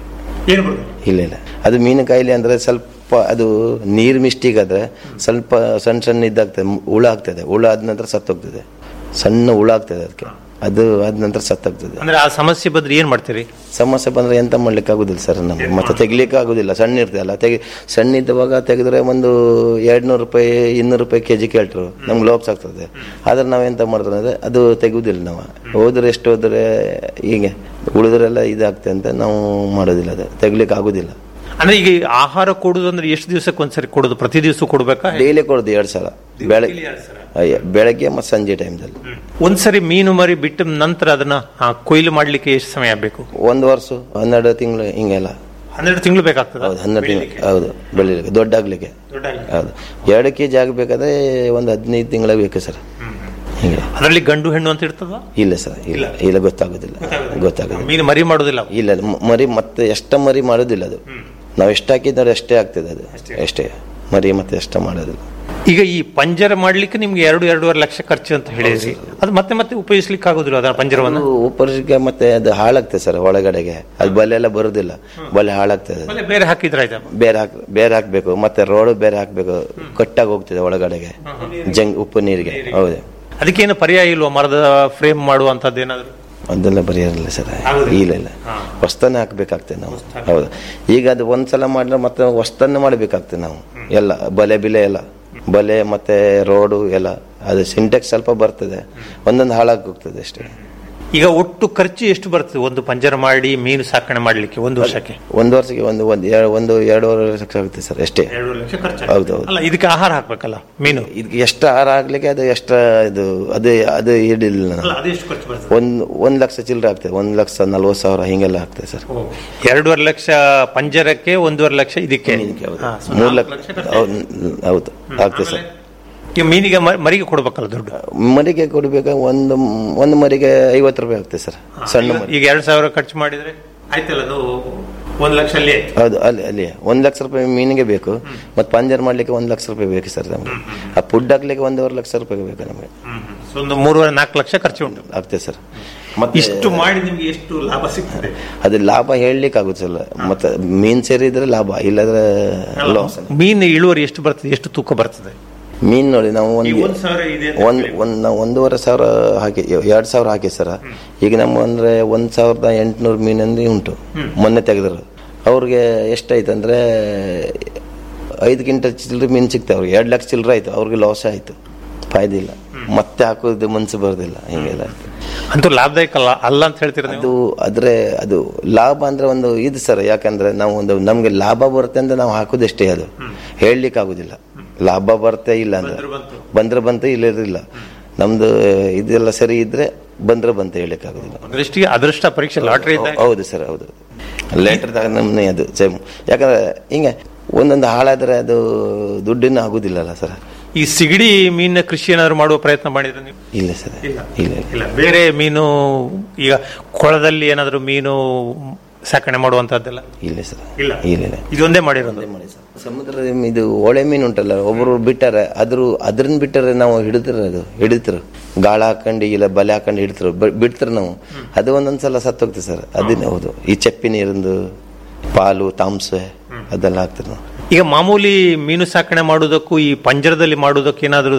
ಏನು ಬರ್ತದೆ ಇಲ್ಲ ಇಲ್ಲ ಅದು ಮೀನು ಕಾಯಿಲೆ ಅಂದ್ರೆ ಸ್ವಲ್ಪ ಅದು ನೀರು ಮಿಸ್ಟೇಕ್ ಆದ್ರೆ ಸ್ವಲ್ಪ ಸಣ್ಣ ಸಣ್ಣ ಇದಾಗ್ತದೆ ಮು- ಹುಳ ಆಗ್ತದೆ ಹುಳ ಆದ ನಂತರ ಸತ್ತೋಗ್ತದೆ ಸಣ್ಣ ಹುಳ ಆಗ್ತದೆ ಅದಕ್ಕೆ ಅದು ಆದ ನಂತರ ಸತ್ತೋಗ್ತದೆ ಅಂದ್ರೆ ಆ ಸಮಸ್ಯೆ ಬಂದ್ರೆ ಏನ್ ಮಾಡ್ತೀರಿ ಸಮಸ್ಯೆ ಬಂದ್ರೆ ಎಂತ ಮಾಡ್ಲಿಕ್ಕೆ ಆಗುದಿಲ್ಲ ಸರ್ ನಮ್ಗೆ ಮತ್ತೆ ತೆಗಿಲಿಕ್ಕೆ ಆಗುದಿಲ್ಲ ಸಣ್ಣ ಇರ್ತದಲ್ಲ ತೆಗಿ ಸಣ್ಣ ಇದ್ದವಾಗ ತೆಗೆದ್ರೆ ಒಂದು ಎರಡ್ನೂರು ರೂಪಾಯಿ ಇನ್ನೂರು ರೂಪಾಯಿ ಕೆಜಿ ಕೇಳ್ಟ್ರು ನಮ್ಗೆ ಲಾಸ್ ಆಗ್ತದೆ ಆದ್ರೆ ನಾವ್ ಎಂತ ಮಾಡ್ತಾರೆ ಅಂದ್ರೆ ಅದು ತೆಗುದಿಲ್ಲ ನಾವು ಹೋದ್ರೆ ಎಷ್ಟು ಹೋದ್ರೆ ಹೀಗೆ ಉಳಿದ್ರೆಲ್ಲ ಇದಾಗ್ತದೆ ಅಂತ ನಾವು ಮಾಡೋದಿಲ್ಲ ಅದು ತೆಗಿಲಿಕ್ಕೆ ಆಗುದಿಲ್ಲ ಅಂದ್ರೆ ಈಗ ಈ ಆಹಾರ ಕೊಡುದು ಅಂದ್ರೆ ಎಷ್ಟು ದಿವಸಕ್ಕೆ ಒಂದ್ಸರಿ ಕೊಡುದು ಪ್ರತಿ ದಿವಸ ಕೊಡ್ಬೇಕಾ ಡೈಲಿ ಕೊಡೋದು ಎರಡು ಸಲ ಬೆಳಗ್ಗೆ ಅಯ್ಯ, ಬೆಳಗ್ಗೆ ಮತ್ತು ಸಂಜೆ ಟೈಮ್ದಲ್ಲಿ ಒಂದ್ಸರಿ ಮೀನು ಮರಿ ಬಿಟ್ಟ ನಂತರ ಅದನ್ನ ಆ, ಕೊಯ್ಲು ಮಾಡ್ಲಿಕ್ಕೆ ಎಷ್ಟು ಸಮಯ ಬೇಕು ಒಂದು ವರ್ಷ ಹನ್ನೆರಡು ತಿಂಗಳು ಹಿಂಗೆಲ್ಲ ಹನ್ನೆರಡು ತಿಂಗಳು ಬೇಕಾಗ್ತದೆ ಹೌದು ಹನ್ನೆರಡು ತಿಂಗಳು ಹೌದು ಬೆಳಿಲಿಕ್ಕೆ ದೊಡ್ಡಾಗ್ಲಿಕ್ಕೆ ಹೌದು ಎರಡು ಕೆ ಜಿ ಆಗಬೇಕಾದ್ರೆ ಒಂದು ಹದಿನೈದು ತಿಂಗಳ ಬೇಕು ಸರ್ ಹಿಂಗೆ ಅದರಲ್ಲಿ ಗಂಡು ಹೆಣ್ಣು ಅಂತ ಇರ್ತದ ಇಲ್ಲ ಸರ್ ಇಲ್ಲ ಇಲ್ಲ ಗೊತ್ತಾಗೋದಿಲ್ಲ ಗೊತ್ತಾಗೋದಿಲ್ಲ ಮೀನು ಮರಿ ಮಾಡೋದಿಲ್ಲ ಅವು. ಇಲ್ಲ ಮ- ಮರಿ ಮತ್ತೆ ಎಷ್ಟ ಮರಿ ಮಾಡೋದಿಲ್ಲ ಅದು ನಾವು ಎಷ್ಟು ಹಾಕಿದ್ರೆ ಅಷ್ಟೇ ಆಗ್ತದೆ ಅದು ಅಷ್ಟೇ ಮರಿ ಮತ್ತೆ ಎಷ್ಟ ಮಾಡೋದಿಲ್ಲ ಈಗ ಈ ಪಂಜರ ಮಾಡ್ಲಿಕ್ಕೆ ನಿಮ್ಗೆ ಎರಡು ಎರಡೂವರೆ ಲಕ್ಷ ಖರ್ಚು ಅಂತ ಹೇಳಿದ್ರಿ ಅದು ಮತ್ತೆ ಮತ್ತೆ ಉಪಯೋಗಿಸ್ಲಿಕ್ಕೆ ಆಗೋದಿಲ್ಲ ಅದನ್ನ ಪಂಜರವನ್ನು ಅದು ಉಪರಿಸಿಕೆ ಮತ್ತೆ ಅದು ಹಾಳಾಗ್ತದೆ ಸರ್ ಒಳಗಡೆಗೆ ಅದು ಬಲೆ ಎಲ್ಲ ಬರುದಿಲ್ಲ ಬಲೆ ಹಾಳಾಗ್ತದೆ ಅದು. ಆಮೇಲೆ ಬೇರೆ ಹಾಕಿದ್ರೆ ಆಯ್ತಾ ಬೇರೆ ಹಾಕ್ ಬೇರೆ ಹಾಕ್ಬೇಕು ಮತ್ತೆ ರೋಡ್ ಬೇರೆ ಹಾಕ್ಬೇಕು ಕಟ್ಟಾಗಿ ಹೋಗ್ತದೆ ಒಳಗಡೆಗೆ ಜಂಗ್ ಉಪ್ಪು ನೀರಿಗೆ ಹೌದು ಅದಕ್ಕೇನು ಪರ್ಯಾಯ ಇಲ್ವಾ ಮರದ ಫ್ರೇಮ್ ಮಾಡುವಂತದ್ದು ಏನಾದ್ರು ಅದೆಲ್ಲ ಬರೆಯೋದಿಲ್ಲ ಸರ್ ಇಲ್ಲ ಇಲ್ಲ ಹೊಸ್ತಾನೆ ಹಾಕ್ಬೇಕಾಗ್ತದೆ ನಾವು ಹೌದು ಈಗ ಅದು ಒಂದ್ಸಲ ಮಾಡಿದ್ರೆ ಮತ್ತೆ ಹೊಸ್ತಾನೆ ಮಾಡಬೇಕಾಗ್ತದೆ ನಾವು ಎಲ್ಲ ಬಲೆ ಬಿಲೆ ಎಲ್ಲ ಬಲೆ ಮತ್ತೆ ರೋಡು ಎಲ್ಲ ಅದು ಸಿಂಟೆಕ್ಸ್ ಸ್ವಲ್ಪ ಬರ್ತದೆ ಒಂದೊಂದು ಹಾಳಾಗಿ ಹೋಗ್ತದೆ ಅಷ್ಟೇ ಈಗ ಒಟ್ಟು ಖರ್ಚು ಎಷ್ಟು ಬರ್ತದೆ ಒಂದು ಪಂಜರ ಮಾಡಿ ಮೀನು ಸಾಕಣೆ ಮಾಡ್ಲಿಕ್ಕೆ ಒಂದು ವರ್ಷಕ್ಕೆ ಒಂದು ವರ್ಷಕ್ಕೆ ಒಂದು ಒಂದು ಎರಡು ಒಂದು ಎರಡೂವರೆ ಲಕ್ಷ ಆಗುತ್ತೆ ಸರ್ ಅಷ್ಟೇ ಎರಡೂವರೆ ಲಕ್ಷ ಖರ್ಚು ಹೌದು ಹೌದು ಅಲ್ಲ ಇದಕ್ಕೆ ಆಹಾರ ಹಾಕ್ಬೇಕಲ್ಲ ಮೀನು ಇದಕ್ಕೆ ಎಷ್ಟು ಆಹಾರ ಆಗ್ಲಿಕ್ಕೆ ಅದು ಎಷ್ಟ ಇದು ಅದು ಅದು ಹಿಡಿಲಿಲ್ಲ ಅಲ್ಲ ನಾನು ಅದೆಷ್ಟು ಖರ್ಚು ಬರ್ತದೆ ಒಂದ್ ಒಂದ್ ಲಕ್ಷ ಚಿಲ್ಲರೆ ಆಗ್ತದೆ ಒಂದ್ ಲಕ್ಷ ನಲ್ವತ್ತು ಸಾವಿರ ಹಿಂಗೆಲ್ಲ ಆಗ್ತದೆ ಸರ್ ಎರಡೂವರೆ ಲಕ್ಷ ಪಂಜರಕ್ಕೆ ಒಂದೂವರೆ ಲಕ್ಷ ಇದಕ್ಕೆ ಹಾ, ಸೊ ಮೂರ್ ನಾಲ್ಕು ಲಕ್ಷ ಖರ್ಚು. ಹೌದು ಹೌದು ಆಗ್ತದೆ ಸರ್ ಈಗ ಮೀನಿಗೆ ಮ- ಮರಿಗೆ ಕೊಡ್ಬೇಕಲ್ಲ ದುಡ್ಡು ಮರಿಗೆ ಕೊಡ್ಬೇಕಾ ಒಂದು ಒಂದು ಮರಿಗೆ ಐವತ್ತು ರೂಪಾಯಿ ಆಗ್ತದೆ ಸರ್ ಸಣ್ಣ ಮರಿ ಈಗ ಎರಡ್ ಸಾವಿರ ಖರ್ಚು ಮಾಡಿದ್ರೆ ಆಯ್ತಲ್ಲ ಅದು ಒಂದ್ ಲಕ್ಷ ಅಲ್ಲಿ ಹೌದು ಅಲ್ಲಿ ಅಲ್ಲಿ ಒಂದ್ ಲಕ್ಷ ರೂಪಾಯಿ ಮೀನಿಗೆ ಬೇಕು ಮತ್ತೆ ಪಂಜರ್ ಮಾಡ್ಲಿಕ್ಕೆ ಒಂದ್ ಲಕ್ಷ ರೂಪಾಯಿ ಬೇಕು ಸರ್ ನಮಗೆ ಆ ಫುಡ್ ಹಾಕ್ಲಿಕ್ಕೆ ಒಂದೂವರೆ ಲಕ್ಷ ರೂಪಾಯಿ ಬೇಕು ನಮಗೆ ಸೊ ಒಂದು ಮೂರುವರೆ ನಾಲ್ಕು ಲಕ್ಷ ಖರ್ಚು ಉಂಟು ಆಗ್ತದೆ ಸರ್ ಮತ್ತೆ ಇಷ್ಟು ಮಾಡಿ ನಿಮ್ಗೆ ಎಷ್ಟು ಲಾಭ ಸಿಗ್ತದೆ ಅದು ಲಾಭ ಹೇಳಲಿಕ್ಕೆ ಆಗುತ್ತಲ್ಲ ಮತ್ತೆ ಮೀನ್ ಸೇರಿದ್ರೆ ಲಾಭ ಇಲ್ಲದ್ರೆ ಲಾಸ್ ಮೀನು ಇಳುವರಿ ಎಷ್ಟು ಬರ್ತದೆ ಎಷ್ಟು ತೂಕ ಬರ್ತದೆ ಮೀನ್ ನೋಡಿ ನಾವು ಈ ಒಂದು ಒಂದ್ ಸಾವಿರ ಇದೆ ಅಂತ ಒಂದ್ ಒಂದ್ ನಾವು ಒಂದೂವರೆ ಸಾವಿರ ಹಾಕಿ ಎರಡ್ ಸಾವಿರ ಹಾಕಿ ಸರ ಈಗ ನಮ್ಮ ಅಂದ್ರೆ ಒಂದ್ ಸಾವಿರದ ಎಂಟುನೂರು ಮೀನಂದು ಉಂಟು ಮೊನ್ನೆ ತೆಗೆದ್ರು ಅವ್ರಿಗೆ ಎಷ್ಟಾಯ್ತು ಅಂದ್ರೆ ಐದು ಕ್ವಿಂಟಲ್ ಚಿಲ್ಲರೆ ಮೀನು ಸಿಗ್ತವೆ ಅವ್ರಿಗೆ ಎರಡು ಲಕ್ಷ ಚಿಲ್ಲರೆ ಆಯ್ತು ಅವ್ರಿಗೆ ಲಾಸ್ ಆಯ್ತು ಫಾಯ್ದೆ ಇಲ್ಲ ಮತ್ತೆ ಹಾಕೋದು ಮನ್ಸು ಬರೋದಿಲ್ಲ ಹಿಂಗೆಲ್ಲ ಆಯ್ತು ಅಂತೂ ಲಾಭದಾಯಕ ಅಲ್ಲ ಅಲ್ಲ ಅಂತ ಹೇಳ್ತೀರ ನೀವು ಅದು ಆದ್ರೆ ಅದು ಲಾಭ ಅಂದ್ರೆ ಒಂದು ಇದು ಸರ್ ಯಾಕಂದ್ರೆ ನಾವು ಒಂದು ನಮ್ಗೆ ಲಾಭ ಬರುತ್ತೆ ಅಂತ ನಾವು ಹಾಕೋದಷ್ಟೇ ಅದು ಹೇಳಲಿಕ್ಕೆ ಆಗುದಿಲ್ಲ ಲಾಭ ಬರುತ್ತೆ ಇಲ್ಲ ಅಂದ್ರೆ ಬಂದ್ರೆ ಬಂತು ಇಲ್ಲದಿಲ್ಲ ನಮ್ದು ಇದೆಲ್ಲ ಸರಿ ಇದ್ರೆ ಬಂದ್ರೆ ಬಂತ ಹೇಳಲಿಕ್ಕೆ ಆಗುದಿಲ್ಲ ದೃಷ್ಟಿಗೆ ಅದೃಷ್ಟ ಪರೀಕ್ಷೆ ಲಾಟ್ರಿ ಹೌದು ಸರ್ ಹೌದು ಲೆಟರ್ ನಮ್ನೆ ಅದು ಸೇಮ್ ಯಾಕಂದ್ರೆ ಹಿಂಗೆ ಒಂದೊಂದು ಹಾಳಾದ್ರೆ ಅದು ದುಡ್ಡಿನ ಆಗುದಿಲ್ಲಲ್ಲ ಸರ್ ಈ ಸಿಗಡಿ ಮೀನಿನ ಕೃಷಿ ಏನಾದ್ರು ಮಾಡುವ ಪ್ರಯತ್ನ ಮಾಡಿದ್ರೆ ನೀವು ಇಲ್ಲ ಸರ್ ಇಲ್ಲ ಇಲ್ಲ ಇಲ್ಲ ಬೇರೆ ಮೀನು ಈಗ ಕೊಳದಲ್ಲಿ ಏನಾದ್ರು ಮೀನು ಸಾಕಣೆ ಮಾಡುವಂತದ್ದೆಲ್ಲ ಇಲ್ಲ ಸರ್ ಇಲ್ಲ ಇಲ್ಲ ಇಲ್ಲ ಇದೊಂದೇ ಮಾಡಿರೋದು ಸಮುದ್ರದ ಇದು ಒಳೆ ಮೀನು ಉಂಟಲ್ಲ ಒಬ್ಬರು ಬಿಟ್ಟಾರೆ ಅದ್ರ ಅದ್ರನ್ನ ಬಿಟ್ಟರೆ ನಾವು ಹಿಡಿದ್ರೆ ಅದು ಹಿಡಿತರು ಗಾಳ ಹಾಕೊಂಡು ಇಲ್ಲ ಬಲೆ ಹಾಕೊಂಡು ಹಿಡಿತರು ಬಿಡ್ತಾರೆ ನಾವು ಅದು ಒಂದೊಂದ್ಸಲ ಸತ್ತೋಗ್ತದೆ ಸರ್ ಅದನ್ನ ಹೌದು ಈ ಚಪ್ಪಿ ನೀರಿಂದು ಪಾಲು ತಾಮ್ಸೆ ಅದೆಲ್ಲ ಹಾಕ್ತಾರೆ ನಾವು ಈಗ ಮಾಮೂಲಿ ಮೀನು ಸಾಕಣೆ ಮಾಡುವುದಕ್ಕೂ ಈ ಪಂಜರದಲ್ಲಿ ಮಾಡುವುದಕ್ಕೆ ಏನಾದ್ರೂ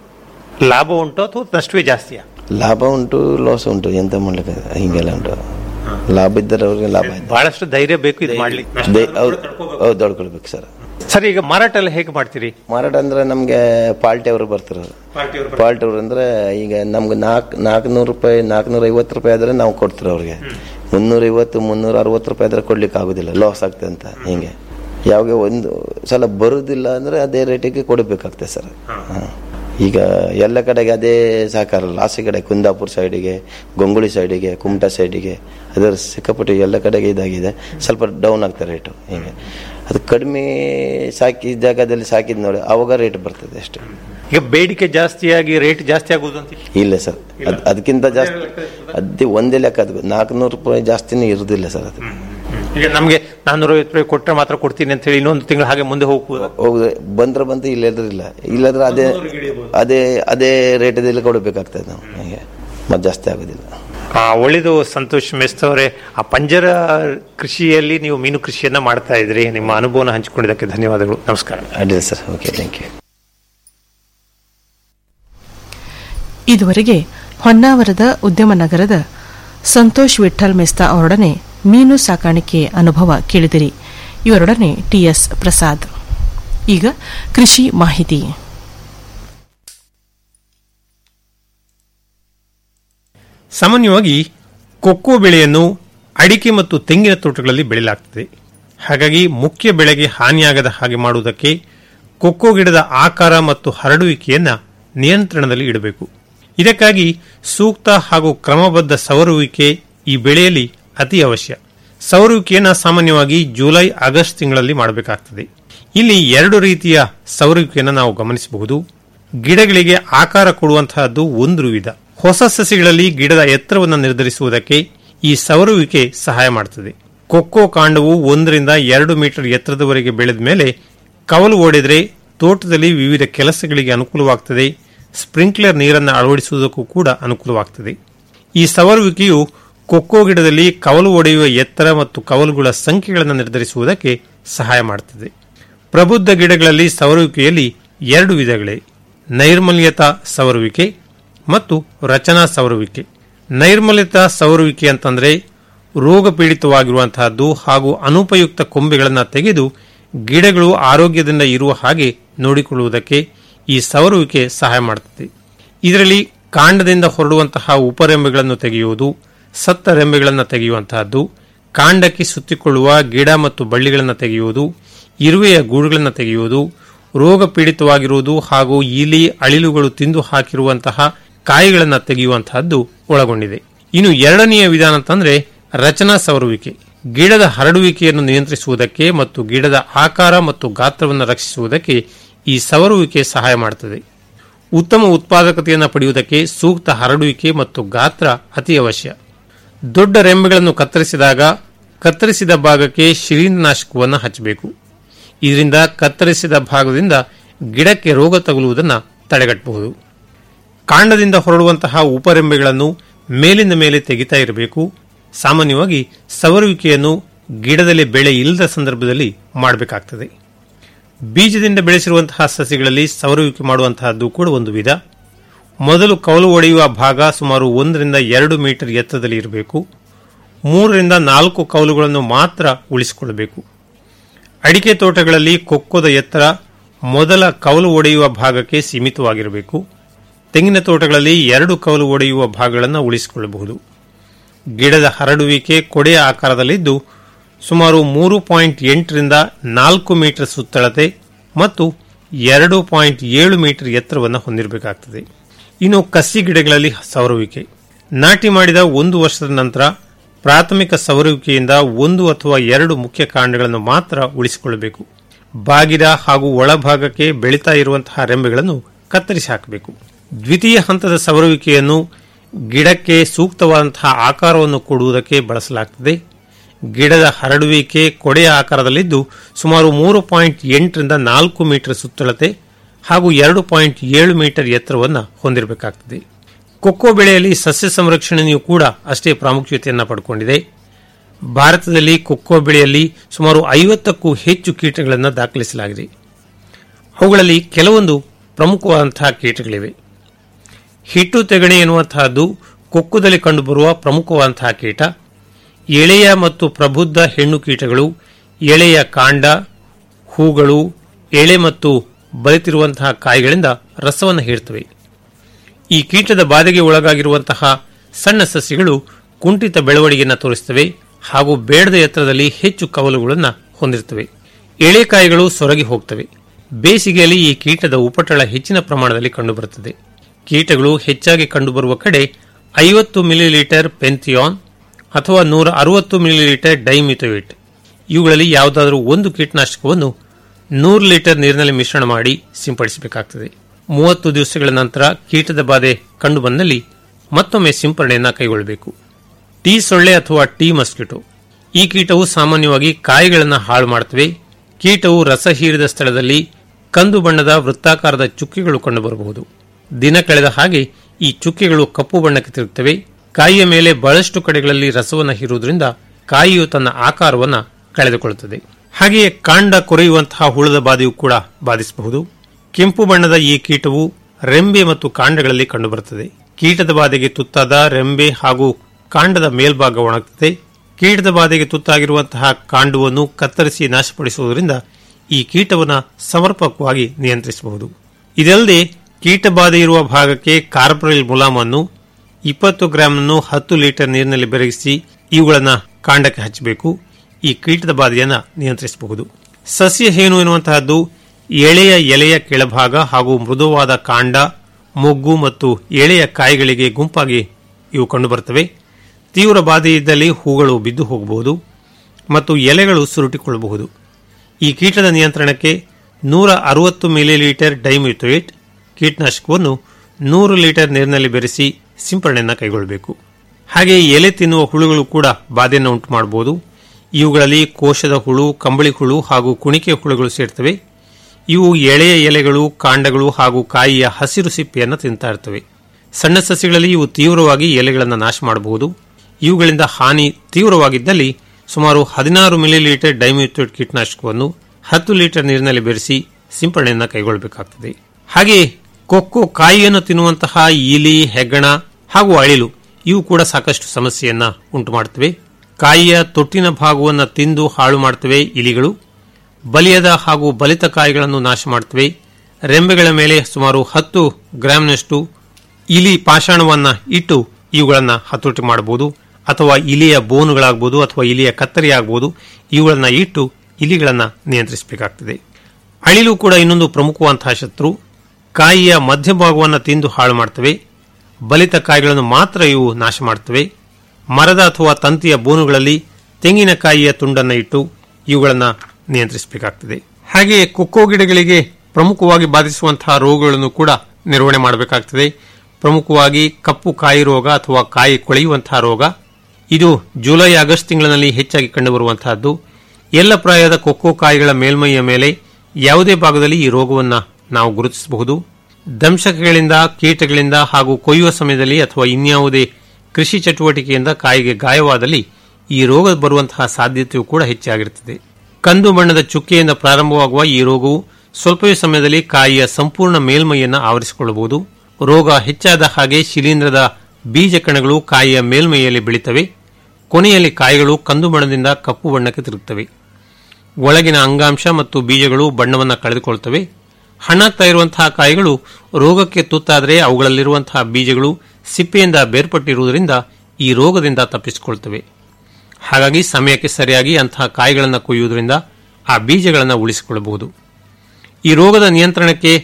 ಲಾಭ ಉಂಟು ಅಥವಾ ನಷ್ಟವೇ ಜಾಸ್ತಿಯಾ ಲಾಭ ಉಂಟು ಲಾಸ್ ಉಂಟು ಎಂತ ಮಾಡ್ಲಿಕ್ಕೆ ಹಿಂಗೆಲ್ಲ ಉಂಟು ಲಾಭ ಇದ್ದರೆ ಅವ್ರಿಗೆ ಲಾಭ ಆಯ್ತು ಬಹಳಷ್ಟು ಧೈರ್ಯ ಬೇಕು ಇದು ಮಾಡ್ಲಿಕ್ಕೆ ದೇ- ಹೌದು ಹೌದು ದೊಡ್ಕೊಳ್ಬೇಕು ಸರ್ ಸರ್ ಈಗ ಮಾರಾಟ ಎಲ್ಲ ಹೇಗೆ ಮಾಡ್ತೀರಿ ಮಾರಾಟ ಅಂದ್ರೆ ನಮ್ಗೆ ಪಾಲ್ಟಿ ಅವರು ಬರ್ತಾರೆ ಪಾಲ್ಟಿ ಅವರು ಅಂದ್ರೆ ಈಗ ನಮ್ಗೆ ನಾಲ್ಕು ನಾಲ್ಕುನೂರು ರೂಪಾಯಿ ನಾಲ್ಕುನೂರ ಐವತ್ತು ರೂಪಾಯಿ ಆದ್ರೆ ನಾವು ಕೊಡ್ತೀವಿ ಅವ್ರಿಗೆ ಮುನ್ನೂರ ಐವತ್ತು ಮುನ್ನೂರ ಅರವತ್ತು ರೂಪಾಯಿ ಆದ್ರೆ ಕೊಡ್ಲಿಕ್ಕೆ ಆಗುದಿಲ್ಲ ಲಾಸ್ ಆಗ್ತದೆ ಅಂತ ಹಿಂಗೆ ಯಾವಾಗ ಒಂದು ಸಲ ಬರುದಿಲ್ಲ ಅಂದ್ರೆ ಅದೇ ರೇಟಿಗೆ ಕೊಡಬೇಕಾಗ್ತದೆ ಸರ್ ಹಾ. ಈಗ ಎಲ್ಲ ಕಡೆಗೆ ಅದೇ ಸಹಕಾರ ಲಾಸಿ ಕಡೆ ಕುಂದಾಪುರ ಸೈಡಿಗೆ ಗಂಗೊಳ್ಳಿ ಸೈಡಿಗೆ ಕುಮಟಾ ಸೈಡಿಗೆ ಅದರ ಸಿಕ್ಕಾಪಟ್ಟೆ ಎಲ್ಲ ಕಡೆಗೆ ಇದಾಗಿದೆ ಸ್ವಲ್ಪ ಡೌನ್ ಆಗ್ತದೆ ರೇಟು ಹಿಂಗೆ ಅದು ಕಡಿಮೆ ಸಾಕಿ ಜಾಗದಲ್ಲಿ ಸಾಕಿದ್ ನೋಡಿ ಅವಾಗ ರೇಟ್ ಬರ್ತದೆ ಅಷ್ಟೇ ಈಗ ಬೇಡಿಕೆ ಜಾಸ್ತಿಯಾಗಿ ರೇಟ್ ಜಾಸ್ತಿ ಆಗುದು ಅಂತ ಇಲ್ಲ ಸರ್ ಅದ್ ಅದಕ್ಕಿಂತ ಜಾಸ್ತಿ ಅದೇ ಒಂದೇ ಲೆಕ್ಕ ಅದು ನಾಲ್ಕುನೂರು ರೂಪಾಯಿ ಜಾಸ್ತಿನೇ ಇರುದಿಲ್ಲ ಸರ್ ಅದು ಈಗ ನಮ್ಗೆ ನಾನ್ನೂರ ಐವತ್ತು ರೂಪಾಯಿ ಕೊಟ್ಟರೆ ಮಾತ್ರ ಕೊಡ್ತೀನಿ ಅಂತ ಹೇಳಿ ಇನ್ನೊಂದು ತಿಂಗಳು ಹಾಗೆ ಮುಂದೆ ಹೋಗ್ಬೋದು ಹೋಗುದು ಬಂದ್ರೆ ಬಂತು ಇಲ್ಲದ್ರೆ ಇಲ್ಲ ಇಲ್ಲದ್ರೆ ಅದೇ ಅದೇ ಅದೇ ರೇಟದಲ್ಲಿ ಕೊಡಬೇಕಾಗ್ತದೆ ನಾವು ಹಾಗೆ ಮತ್ತೆ ಜಾಸ್ತಿ ಆಗೋದಿಲ್ಲ ಆ, ಒಳ್ಳೆಯದು ಸಂತೋಷ್ ಮೆಸ್ತವರೇ ಆ ಪಂಜರ ಕೃಷಿಯಲ್ಲಿ ನೀವು ಮೀನು ಕೃಷಿಯನ್ನ ಮಾಡ್ತಾ ಇದ್ರಿ ನಿಮ್ಮ ಅನುಭವನ ಹಂಚಿಕೊಂಡಿದ್ದಕ್ಕೆ ಧನ್ಯವಾದಗಳು ನಮಸ್ಕಾರ ಅಡ್ಡಿಲ್ಲ ಸರ್ ಓಕೆ ಥ್ಯಾಂಕ್ ಯು ಇದುವರೆಗೆ ಹೊನ್ನಾವರದ ಉದ್ಯಮ ನಗರದ ಸಂತೋಷ್ ವಿಠಲ್ ಮೆಸ್ತಾ ಅವರೊಡನೆ ಮೀನು ಸಾಕಾಣಿಕೆ ಅನುಭವ ಕೇಳಿದಿರಿ ಇವರೊಡನೆ ಟಿಎಸ್ ಪ್ರಸಾದ್ ಈಗ ಕೃಷಿ ಮಾಹಿತಿ ಸಾಮಾನ್ಯವಾಗಿ ಕೊಕ್ಕೋ ಬೆಳೆಯನ್ನು ಅಡಿಕೆ ಮತ್ತು ತೆಂಗಿನ ತೋಟಗಳಲ್ಲಿ ಬೆಳೆಯಲಾಗ್ತದೆ ಹಾಗಾಗಿ ಮುಖ್ಯ ಬೆಳೆಗೆ ಹಾನಿಯಾಗದ ಹಾಗೆ ಮಾಡುವುದಕ್ಕೆ ಕೊಕ್ಕೋ ಗಿಡದ ಆಕಾರ ಮತ್ತು ಹರಡುವಿಕೆಯನ್ನ ನಿಯಂತ್ರಣದಲ್ಲಿ ಇಡಬೇಕು ಇದಕ್ಕಾಗಿ ಸೂಕ್ತ ಹಾಗೂ ಕ್ರಮಬದ್ಧ ಸವರುವಿಕೆ ಈ ಬೆಳೆಯಲ್ಲಿ ಅತಿ ಅವಶ್ಯ ಸವರುವಿಕೆಯನ್ನು ಸಾಮಾನ್ಯವಾಗಿ ಜುಲೈ ಆಗಸ್ಟ್ ತಿಂಗಳಲ್ಲಿ ಮಾಡಬೇಕಾಗ್ತದೆ ಇಲ್ಲಿ ಎರಡು ರೀತಿಯ ಸವರುವಿಕೆಯನ್ನು ನಾವು ಗಮನಿಸಬಹುದು ಗಿಡಗಳಿಗೆ ಆಕಾರ ಕೊಡುವಂತಹದ್ದು ಒಂದು ವಿಧ ಹೊಸ ಸಸಿಗಳಲ್ಲಿ ಗಿಡದ ಎತ್ತರವನ್ನು ನಿರ್ಧರಿಸುವುದಕ್ಕೆ ಈ ಸವರುವಿಕೆ ಸಹಾಯ ಮಾಡುತ್ತದೆ ಕೊಕ್ಕೋ ಕಾಂಡವು ಒಂದರಿಂದ ಎರಡು ಮೀಟರ್ ಎತ್ತರದವರೆಗೆ ಬೆಳೆದ ಮೇಲೆ ಕವಲು ಓಡಿದರೆ ತೋಟದಲ್ಲಿ ವಿವಿಧ ಕೆಲಸಗಳಿಗೆ ಅನುಕೂಲವಾಗುತ್ತದೆ ಸ್ಪ್ರಿಂಕ್ಲರ್ ನೀರನ್ನು ಅಳವಡಿಸುವುದಕ್ಕೂ ಕೂಡ ಅನುಕೂಲವಾಗುತ್ತದೆ ಈ ಸವರುವಿಕೆಯು ಕೊಕ್ಕೋ ಗಿಡದಲ್ಲಿ ಕವಲು ಒಡೆಯುವ ಎತ್ತರ ಮತ್ತು ಕವಲುಗಳ ಸಂಖ್ಯೆಗಳನ್ನು ನಿರ್ಧರಿಸುವುದಕ್ಕೆ ಸಹಾಯ ಮಾಡುತ್ತದೆ ಪ್ರಬುದ್ಧ ಗಿಡಗಳಲ್ಲಿ ಸವರುವಿಕೆಯಲ್ಲಿ ಎರಡು ವಿಧಗಳೇ ನೈರ್ಮಲ್ಯತಾ ಸವರುವಿಕೆ ಮತ್ತು ರಚನಾ ಸವರುವಿಕೆ ನೈರ್ಮಲ್ಯತಾ ಸವರುವಿಕೆ ಅಂತಂದ್ರೆ ರೋಗ ಪೀಡಿತವಾಗಿರುವಂತಹದ್ದು ಹಾಗೂ ಅನುಪಯುಕ್ತ ಕೊಂಬೆಗಳನ್ನು ತೆಗೆದು ಗಿಡಗಳು ಆರೋಗ್ಯದಿಂದ ಇರುವ ಹಾಗೆ ನೋಡಿಕೊಳ್ಳುವುದಕ್ಕೆ ಈ ಸವರುವಿಕೆ ಸಹಾಯ ಮಾಡುತ್ತದೆ ಇದರಲ್ಲಿ ಕಾಂಡದಿಂದ ಹೊರಡುವಂತಹ ಉಪರೆಂಬೆಗಳನ್ನು ತೆಗೆಯುವುದು ಸತ್ತ ರೆಂಬೆಗಳನ್ನು ತೆಗೆಯುವಂತಹದ್ದು ಕಾಂಡಕ್ಕೆ ಸುತ್ತಿಕೊಳ್ಳುವ ಗಿಡ ಮತ್ತು ಬಳ್ಳಿಗಳನ್ನು ತೆಗೆಯುವುದು ಇರುವೆಯ ಗೂಡುಗಳನ್ನು ತೆಗೆಯುವುದು ರೋಗ ಪೀಡಿತವಾಗಿರುವುದು ಹಾಗೂ ಇಲಿ ಅಳಿಲುಗಳು ತಿಂದು ಹಾಕಿರುವಂತಹ ಕಾಯಿಗಳನ್ನು ತೆಗೆಯುವಂತಹದ್ದು ಒಳಗೊಂಡಿದೆ ಇನ್ನು ಎರಡನೆಯ ವಿಧಾನ ಅಂತಂದ್ರೆ ರಚನಾ ಸವರುವಿಕೆ ಗಿಡದ ಹರಡುವಿಕೆಯನ್ನು ನಿಯಂತ್ರಿಸುವುದಕ್ಕೆ ಮತ್ತು ಗಿಡದ ಆಕಾರ ಮತ್ತು ಗಾತ್ರವನ್ನು ರಕ್ಷಿಸುವುದಕ್ಕೆ ಈ ಸವರುವಿಕೆ ಸಹಾಯ ಮಾಡುತ್ತದೆ ಉತ್ತಮ ಉತ್ಪಾದಕತೆಯನ್ನು ಪಡೆಯುವುದಕ್ಕೆ ಸೂಕ್ತ ಹರಡುವಿಕೆ ಮತ್ತು ಗಾತ್ರ ಅತಿ ಅವಶ್ಯ ದೊಡ್ಡ ರೆಂಬೆಗಳನ್ನು ಕತ್ತರಿಸಿದಾಗ ಕತ್ತರಿಸಿದ ಭಾಗಕ್ಕೆ ಶಿಲೀಂಧ್ರನಾಶಕವನ್ನು ಹಚ್ಚಬೇಕು ಇದರಿಂದ ಕತ್ತರಿಸಿದ ಭಾಗದಿಂದ ಗಿಡಕ್ಕೆ ರೋಗ ತಗುಲುವುದನ್ನು ತಡೆಗಟ್ಟಬಹುದು ಕಾಂಡದಿಂದ ಹೊರಡುವಂತಹ ಉಪರೆಂಬೆಗಳನ್ನು ಮೇಲಿಂದ ಮೇಲೆ ತೆಗಿತಾ ಇರಬೇಕು ಸಾಮಾನ್ಯವಾಗಿ ಸವರುವಿಕೆಯನ್ನು ಗಿಡದಲ್ಲಿ ಬೆಳೆ ಇಲ್ಲದ ಸಂದರ್ಭದಲ್ಲಿ ಮಾಡಬೇಕಾಗ್ತದೆ ಬೀಜದಿಂದ ಬೆಳೆಸಿರುವಂತಹ ಸಸಿಗಳಲ್ಲಿ ಸವರುವಿಕೆ ಮಾಡುವಂತಹದ್ದು ಕೂಡ ಒಂದು ವಿಧ ಮೊದಲು ಕವಲು ಒಡೆಯುವ ಭಾಗ ಸುಮಾರು ಒಂದರಿಂದ ಎರಡು ಮೀಟರ್ ಎತ್ತರದಲ್ಲಿ ಇರಬೇಕು ಮೂರರಿಂದ ನಾಲ್ಕು ಕವಲುಗಳನ್ನು ಮಾತ್ರ ಉಳಿಸಿಕೊಳ್ಳಬೇಕು ಅಡಿಕೆ ತೋಟಗಳಲ್ಲಿ ಕೊಕ್ಕೋದ ಎತ್ತರ ಮೊದಲ ಕವಲು ಒಡೆಯುವ ಭಾಗಕ್ಕೆ ಸೀಮಿತವಾಗಿರಬೇಕು ತೆಂಗಿನ ತೋಟಗಳಲ್ಲಿ ಎರಡು ಕವಲು ಒಡೆಯುವ ಭಾಗಗಳನ್ನು ಉಳಿಸಿಕೊಳ್ಳಬಹುದು ಗಿಡದ ಹರಡುವಿಕೆ ಕೊಡೆಯ ಆಕಾರದಲ್ಲಿದ್ದು ಸುಮಾರು ಮೂರು ಪಾಯಿಂಟ್ ಎಂಟರಿಂದ ನಾಲ್ಕು ಮೀಟರ್ ಸುತ್ತಳತೆ ಮತ್ತು ಎರಡು ಪಾಯಿಂಟ್ ಏಳು ಮೀಟರ್ ಎತ್ತರವನ್ನು ಹೊಂದಿರಬೇಕಾಗ್ತದೆ ಇನ್ನು ಕಸಿ ಗಿಡಗಳಲ್ಲಿ ಸವರುವಿಕೆ ನಾಟಿ ಮಾಡಿದ ಒಂದು ವರ್ಷದ ನಂತರ ಪ್ರಾಥಮಿಕ ಸವರುವಿಕೆಯಿಂದ ಒಂದು ಅಥವಾ ಎರಡು ಮುಖ್ಯ ಕಾಂಡಗಳನ್ನು ಮಾತ್ರ ಉಳಿಸಿಕೊಳ್ಳಬೇಕು ಬಾಗಿದ ಹಾಗೂ ಒಳಭಾಗಕ್ಕೆ ಬೆಳೀತಾ ಇರುವಂತಹ ರೆಂಬೆಗಳನ್ನು ಕತ್ತರಿಸಿ ಹಾಕಬೇಕು ದ್ವಿತೀಯ ಹಂತದ ಸವರುವಿಕೆಯನ್ನು ಗಿಡಕ್ಕೆ ಸೂಕ್ತವಾದಂತಹ ಆಕಾರವನ್ನು ಕೊಡುವುದಕ್ಕೆ ಬಳಸಲಾಗುತ್ತದೆ ಗಿಡದ ಹರಡುವಿಕೆ ಕೊಡೆಯ ಆಕಾರದಲ್ಲಿದ್ದು ಸುಮಾರು ಮೂರು ಪಾಯಿಂಟ್ ಎಂಟರಿಂದ ನಾಲ್ಕು ಮೀಟರ್ ಸುತ್ತಳತೆ ಹಾಗೂ ಎರಡು ಪಾಯಿಂಟ್ ಏಳು ಮೀಟರ್ ಎತ್ತರವನ್ನು ಹೊಂದಿರಬೇಕಾಗ್ತದೆ ಕೊಕ್ಕೋ ಬೆಳೆಯಲ್ಲಿ ಸಸ್ಯ ಸಂರಕ್ಷಣೆಯೂ ಕೂಡ ಅಷ್ಟೇ ಪ್ರಾಮುಖ್ಯತೆಯನ್ನು ಪಡ್ಕೊಂಡಿದೆ ಭಾರತದಲ್ಲಿ ಕೊಕ್ಕೋ ಬೆಳೆಯಲ್ಲಿ ಸುಮಾರು ಐವತ್ತಕ್ಕೂ ಹೆಚ್ಚು ಕೀಟಗಳನ್ನು ದಾಖಲಿಸಲಾಗಿದೆ ಅವುಗಳಲ್ಲಿ ಕೆಲವೊಂದು ಪ್ರಮುಖವಾದಂತಹ ಕೀಟಗಳಿವೆ ಹಿಟ್ಟು ತೆಗಣೆ ಎನ್ನುವಂತಹದ್ದು ಕೊಕ್ಕುದಲ್ಲಿ ಕಂಡುಬರುವ ಪ್ರಮುಖವಾದಂತಹ ಕೀಟ ಎಳೆಯ ಮತ್ತು ಪ್ರಬುದ್ಧ ಹೆಣ್ಣು ಕೀಟಗಳು ಎಳೆಯ ಕಾಂಡ ಹೂಗಳು ಎಳೆ ಮತ್ತು ಬಲಿತಿರುವಂತಹ ಕಾಯಿಗಳಿಂದ ರಸವನ್ನು ಹೀರ್ತವೆ ಈ ಕೀಟದ ಬಾಧೆಗೆ ಒಳಗಾಗಿರುವಂತಹ ಸಣ್ಣ ಸಸ್ಯಗಳು ಕುಂಠಿತ ಬೆಳವಣಿಗೆಯನ್ನು ತೋರಿಸುತ್ತವೆ ಹಾಗೂ ಬೇಡದ ಎತ್ತರದಲ್ಲಿ ಹೆಚ್ಚು ಕವಲುಗಳನ್ನು ಹೊಂದಿರುತ್ತವೆ ಎಳೆಕಾಯಿಗಳು ಸೊರಗಿ ಹೋಗ್ತವೆ ಬೇಸಿಗೆಯಲ್ಲಿ ಈ ಕೀಟದ ಉಪಟಳ ಹೆಚ್ಚಿನ ಪ್ರಮಾಣದಲ್ಲಿ ಕಂಡುಬರುತ್ತದೆ ಕೀಟಗಳು ಹೆಚ್ಚಾಗಿ ಕಂಡುಬರುವ ಕಡೆ ಐವತ್ತು ಮಿಲಿಲೀಟರ್ ಪೆಂಥಿಯಾನ್ ಅಥವಾ ನೂರ ಅರವತ್ತು ಮಿಲಿಲೀಟರ್ ಡೈಮಿಥೋಯಿಟ್ ಇವುಗಳಲ್ಲಿ ಯಾವುದಾದರೂ ಒಂದು ಕೀಟನಾಶಕವನ್ನು ನೂರು ಲೀಟರ್ ನೀರಿನಲ್ಲಿ ಮಿಶ್ರಣ ಮಾಡಿ ಸಿಂಪಡಿಸಬೇಕಾಗುತ್ತದೆ ಮೂವತ್ತು ದಿವಸಗಳ ನಂತರ ಕೀಟದ ಬಾಧೆ ಕಂಡುಬಂದಲ್ಲಿ ಮತ್ತೊಮ್ಮೆ ಸಿಂಪರಣೆಯನ್ನು ಕೈಗೊಳ್ಳಬೇಕು ಟೀ ಸೊಳ್ಳೆ ಅಥವಾ ಟೀ ಮಸ್ಕಿಟೋ ಈ ಕೀಟವು ಸಾಮಾನ್ಯವಾಗಿ ಕಾಯಿಗಳನ್ನು ಹಾಳು ಮಾಡುತ್ತವೆ ಕೀಟವು ರಸ ಹೀರಿದ ಸ್ಥಳದಲ್ಲಿ ಕಂದು ಬಣ್ಣದ ವೃತ್ತಾಕಾರದ ಚುಕ್ಕೆಗಳು ಕಂಡುಬರಬಹುದು ದಿನ ಕಳೆದ ಹಾಗೆ ಈ ಚುಕ್ಕೆಗಳು ಕಪ್ಪು ಬಣ್ಣಕ್ಕೆ ತಿರುಗುತ್ತವೆ ಕಾಯಿಯ ಮೇಲೆ ಬಹಳಷ್ಟು ಕಡೆಗಳಲ್ಲಿ ರಸವನ್ನು ಹೀರುವುದರಿಂದ ಕಾಯಿಯು ತನ್ನ ಆಕಾರವನ್ನು ಕಳೆದುಕೊಳ್ಳುತ್ತದೆ ಹಾಗೆಯೇ ಕಾಂಡ ಕೊರೆಯುವಂತಹ ಹುಳದ ಬಾಧೆಯು ಕೂಡ ಬಾಧಿಸಬಹುದು ಕೆಂಪು ಬಣ್ಣದ ಈ ಕೀಟವು ರೆಂಬೆ ಮತ್ತು ಕಾಂಡಗಳಲ್ಲಿ ಕಂಡುಬರುತ್ತದೆ ಕೀಟದ ಬಾಧೆಗೆ ತುತ್ತಾದ ರೆಂಬೆ ಹಾಗೂ ಕಾಂಡದ ಮೇಲ್ಭಾಗ ಒಣಗುತ್ತದೆ ಕೀಟದ ಬಾಧೆಗೆ ತುತ್ತಾಗಿರುವಂತಹ ಕಾಂಡವನ್ನು ಕತ್ತರಿಸಿ ನಾಶಪಡಿಸುವುದರಿಂದ ಈ ಕೀಟವನ್ನು ಸಮರ್ಪಕವಾಗಿ ನಿಯಂತ್ರಿಸಬಹುದು ಇದಲ್ಲದೆ ಕೀಟ ಬಾಧೆ ಇರುವ ಭಾಗಕ್ಕೆ ಕಾರ್ಪೊರಲ್ ಮುಲಾಮನ್ನು ಇಪ್ಪತ್ತು ಗ್ರಾಮನ್ನು ಹತ್ತು ಲೀಟರ್ ನೀರಿನಲ್ಲಿ ಬೆರಗಿಸಿ ಇವುಗಳನ್ನು ಕಾಂಡಕ್ಕೆ ಹಚ್ಚಬೇಕು ಈ ಕೀಟದ ಬಾಧೆಯನ್ನು ನಿಯಂತ್ರಿಸಬಹುದು ಸಸ್ಯ ಹೇನು ಎನ್ನುವಂತಹದ್ದು ಎಳೆಯ ಎಲೆಯ ಕೆಳಭಾಗ ಹಾಗೂ ಮೃದುವಾದ ಕಾಂಡ ಮೊಗ್ಗು ಮತ್ತು ಎಳೆಯ ಕಾಯಿಗಳಿಗೆ ಗುಂಪಾಗಿ ಇವು ಕಂಡುಬರುತ್ತವೆ ತೀವ್ರ ಬಾಧೆ ಇದ್ದಲ್ಲಿ ಹೂಗಳು ಬಿದ್ದು ಹೋಗಬಹುದು ಮತ್ತು ಎಲೆಗಳು ಸುರುಟಿಕೊಳ್ಳಬಹುದು ಈ ಕೀಟದ ನಿಯಂತ್ರಣಕ್ಕೆ ನೂರ ಅರವತ್ತು ಮಿಲಿಲೀಟರ್ ಡೈಮ್ಯೂಥೇಟ್ ಕೀಟನಾಶಕವನ್ನು ನೂರು ಲೀಟರ್ ನೀರಿನಲ್ಲಿ ಬೆರೆಸಿ ಸಿಂಪರಣೆಯನ್ನು ಕೈಗೊಳ್ಳಬೇಕು ಹಾಗೆ ಎಲೆ ತಿನ್ನುವ ಹುಳುಗಳು ಕೂಡ ಬಾಧೆಯನ್ನು ಉಂಟು ಮಾಡಬಹುದು ಇವುಗಳಲ್ಲಿ ಕೋಶದ ಹುಳು ಕಂಬಳಿ ಹುಳು ಹಾಗೂ ಕುಣಿಕೆ ಹುಳುಗಳು ಸೇರ್ತವೆ ಇವು ಎಳೆಯ ಎಲೆಗಳು ಕಾಂಡಗಳು ಹಾಗೂ ಕಾಯಿಯ ಹಸಿರು ಸಿಪ್ಪೆಯನ್ನು ತಿಂತಾ ಇರ್ತವೆ ಸಣ್ಣ ಸಸ್ಯಗಳಲ್ಲಿ ಇವು ತೀವ್ರವಾಗಿ ಎಲೆಗಳನ್ನು ನಾಶ ಮಾಡಬಹುದು ಇವುಗಳಿಂದ ಹಾನಿ ತೀವ್ರವಾಗಿದ್ದಲ್ಲಿ ಸುಮಾರು ಹದಿನಾರು ಮಿಲಿಲೀಟರ್ ಡೈಮ್ಯೂಥೇಟ್ ಕೀಟನಾಶಕವನ್ನು ಹತ್ತು ಲೀಟರ್ ನೀರಿನಲ್ಲಿ ಬೆರೆಸಿ ಸಿಂಪರಣೆಯನ್ನು ಕೈಗೊಳ್ಳಬೇಕಾಗುತ್ತದೆ ಹಾಗೆಯೇ ಕೊಕ್ಕೋ ಕಾಯಿಯನ್ನು ತಿನ್ನುವಂತಹ ಇಲಿ ಹೆಗ್ಗಣ ಹಾಗೂ ಅಳಿಲು ಇವು ಕೂಡ ಸಾಕಷ್ಟು ಸಮಸ್ಯೆಯನ್ನ ಉಂಟು ಮಾಡುತ್ತವೆ ಕಾಯಿಯ ತೊಟ್ಟಿನ ಭಾಗವನ್ನು ತಿಂದು ಹಾಳು ಮಾಡುತ್ತವೆ ಇಲಿಗಳು ಬಲಿಯದ ಹಾಗೂ ಬಲಿತ ಕಾಯಿಗಳನ್ನು ನಾಶ ಮಾಡುತ್ತವೆ ರೆಂಬೆಗಳ ಮೇಲೆ ಸುಮಾರು ಹತ್ತು ಗ್ರಾಂನಷ್ಟು ಇಲಿ ಪಾಷಾಣವನ್ನ ಇಟ್ಟು ಇವುಗಳನ್ನು ಹತೋಟಿ ಮಾಡಬಹುದು ಅಥವಾ ಇಲಿಯ ಬೋನುಗಳಾಗಬಹುದು ಅಥವಾ ಇಲಿಯ ಕತ್ತರಿ ಆಗಬಹುದು ಇವುಗಳನ್ನು ಇಟ್ಟು ಇಲಿಗಳನ್ನು ನಿಯಂತ್ರಿಸಬೇಕಾಗ್ತದೆ ಅಳಿಲು ಕೂಡ ಇನ್ನೊಂದು ಪ್ರಮುಖವಂತಹ ಶತ್ರು ಕಾಯಿಯ ಮಧ್ಯಭಾಗವನ್ನು ತಿಂದು ಹಾಳು ಮಾಡ್ತವೆ ಬಲಿತ ಕಾಯಿಗಳನ್ನು ಮಾತ್ರ ಇವು ನಾಶ ಮಾಡುತ್ತವೆ ಮರದ ಅಥವಾ ತಂತಿಯ ಬೋನುಗಳಲ್ಲಿ ತೆಂಗಿನಕಾಯಿಯ ತುಂಡನ್ನು ಇಟ್ಟು ಇವುಗಳನ್ನು ನಿಯಂತ್ರಿಸಬೇಕಾಗ್ತದೆ ಹಾಗೆಯೇ ಕೊಕ್ಕೋ ಗಿಡಗಳಿಗೆ ಪ್ರಮುಖವಾಗಿ ಬಾಧಿಸುವಂತಹ ರೋಗಗಳನ್ನು ಕೂಡ ನಿರ್ವಹಣೆ ಮಾಡಬೇಕಾಗ್ತದೆ ಪ್ರಮುಖವಾಗಿ ಕಪ್ಪು ಕಾಯಿ ರೋಗ ಅಥವಾ ಕಾಯಿ ಕೊಳೆಯುವಂತಹ ರೋಗ ಇದು ಜುಲೈ ಆಗಸ್ಟ್ ತಿಂಗಳಿನಲ್ಲಿ ಹೆಚ್ಚಾಗಿ ಕಂಡುಬರುವಂತಹದ್ದು ಎಲ್ಲ ಪ್ರಾಯದ ಕೊಕ್ಕೋ ಕಾಯಿಗಳ ಮೇಲ್ಮೈಯ ಮೇಲೆ ಯಾವುದೇ ಭಾಗದಲ್ಲಿ ಈ ರೋಗವನ್ನು ನಾವು ಗುರುತಿಸಬಹುದು ದಂಶಕಗಳಿಂದ ಕೀಟಗಳಿಂದ ಹಾಗೂ ಕೊಯ್ಯುವ ಸಮಯದಲ್ಲಿ ಅಥವಾ ಇನ್ಯಾವುದೇ ಕೃಷಿ ಚಟುವಟಿಕೆಯಿಂದ ಕಾಯಿಗೆ ಗಾಯವಾದಲ್ಲಿ ಈ ರೋಗ ಬರುವಂತಹ ಸಾಧ್ಯತೆಯೂ ಕೂಡ ಹೆಚ್ಚಾಗಿರುತ್ತದೆ ಕಂದು ಬಣ್ಣದ ಚುಕ್ಕೆಯಿಂದ ಪ್ರಾರಂಭವಾಗುವ ಈ ರೋಗವು ಸ್ವಲ್ಪವೇ ಸಮಯದಲ್ಲಿ ಕಾಯಿಯ ಸಂಪೂರ್ಣ ಮೇಲ್ಮೈಯನ್ನು ಆವರಿಸಿಕೊಳ್ಳಬಹುದು ರೋಗ ಹೆಚ್ಚಾದ ಹಾಗೆ ಶಿಲೀಂಧ್ರದ ಬೀಜ ಕಣಗಳು ಕಾಯಿಯ ಮೇಲ್ಮೈಯಲ್ಲಿ ಬೆಳೀತವೆ ಕೊನೆಯಲ್ಲಿ ಕಾಯಿಗಳು ಕಂದು ಬಣ್ಣದಿಂದ ಕಪ್ಪು ಬಣ್ಣಕ್ಕೆ ತಿರುಗುತ್ತವೆ ಒಳಗಿನ ಅಂಗಾಂಶ ಮತ್ತು ಬೀಜಗಳು ಬಣ್ಣವನ್ನು ಕಳೆದುಕೊಳ್ಳುತ್ತವೆ ಹಣ್ಣಾಗ್ತಾ ಇರುವಂತಹ ಕಾಯಿಗಳು ರೋಗಕ್ಕೆ ತುತ್ತಾದರೆ ಅವುಗಳಲ್ಲಿರುವಂತಹ ಬೀಜಗಳು ಸಿಪ್ಪೆಯಿಂದ ಬೇರ್ಪಟ್ಟಿರುವುದರಿಂದ ಈ ರೋಗದಿಂದ ತಪ್ಪಿಸಿಕೊಳ್ತವೆ ಹಾಗಾಗಿ ಸಮಯಕ್ಕೆ ಸರಿಯಾಗಿ ಅಂತಹ ಕಾಯಿಗಳನ್ನು ಕೊಯ್ಯುವುದರಿಂದ ಆ ಬೀಜಗಳನ್ನು ಉಳಿಸಿಕೊಳ್ಳಬಹುದು ಈ ರೋಗದ ನಿಯಂತ್ರಣಕ್ಕೆ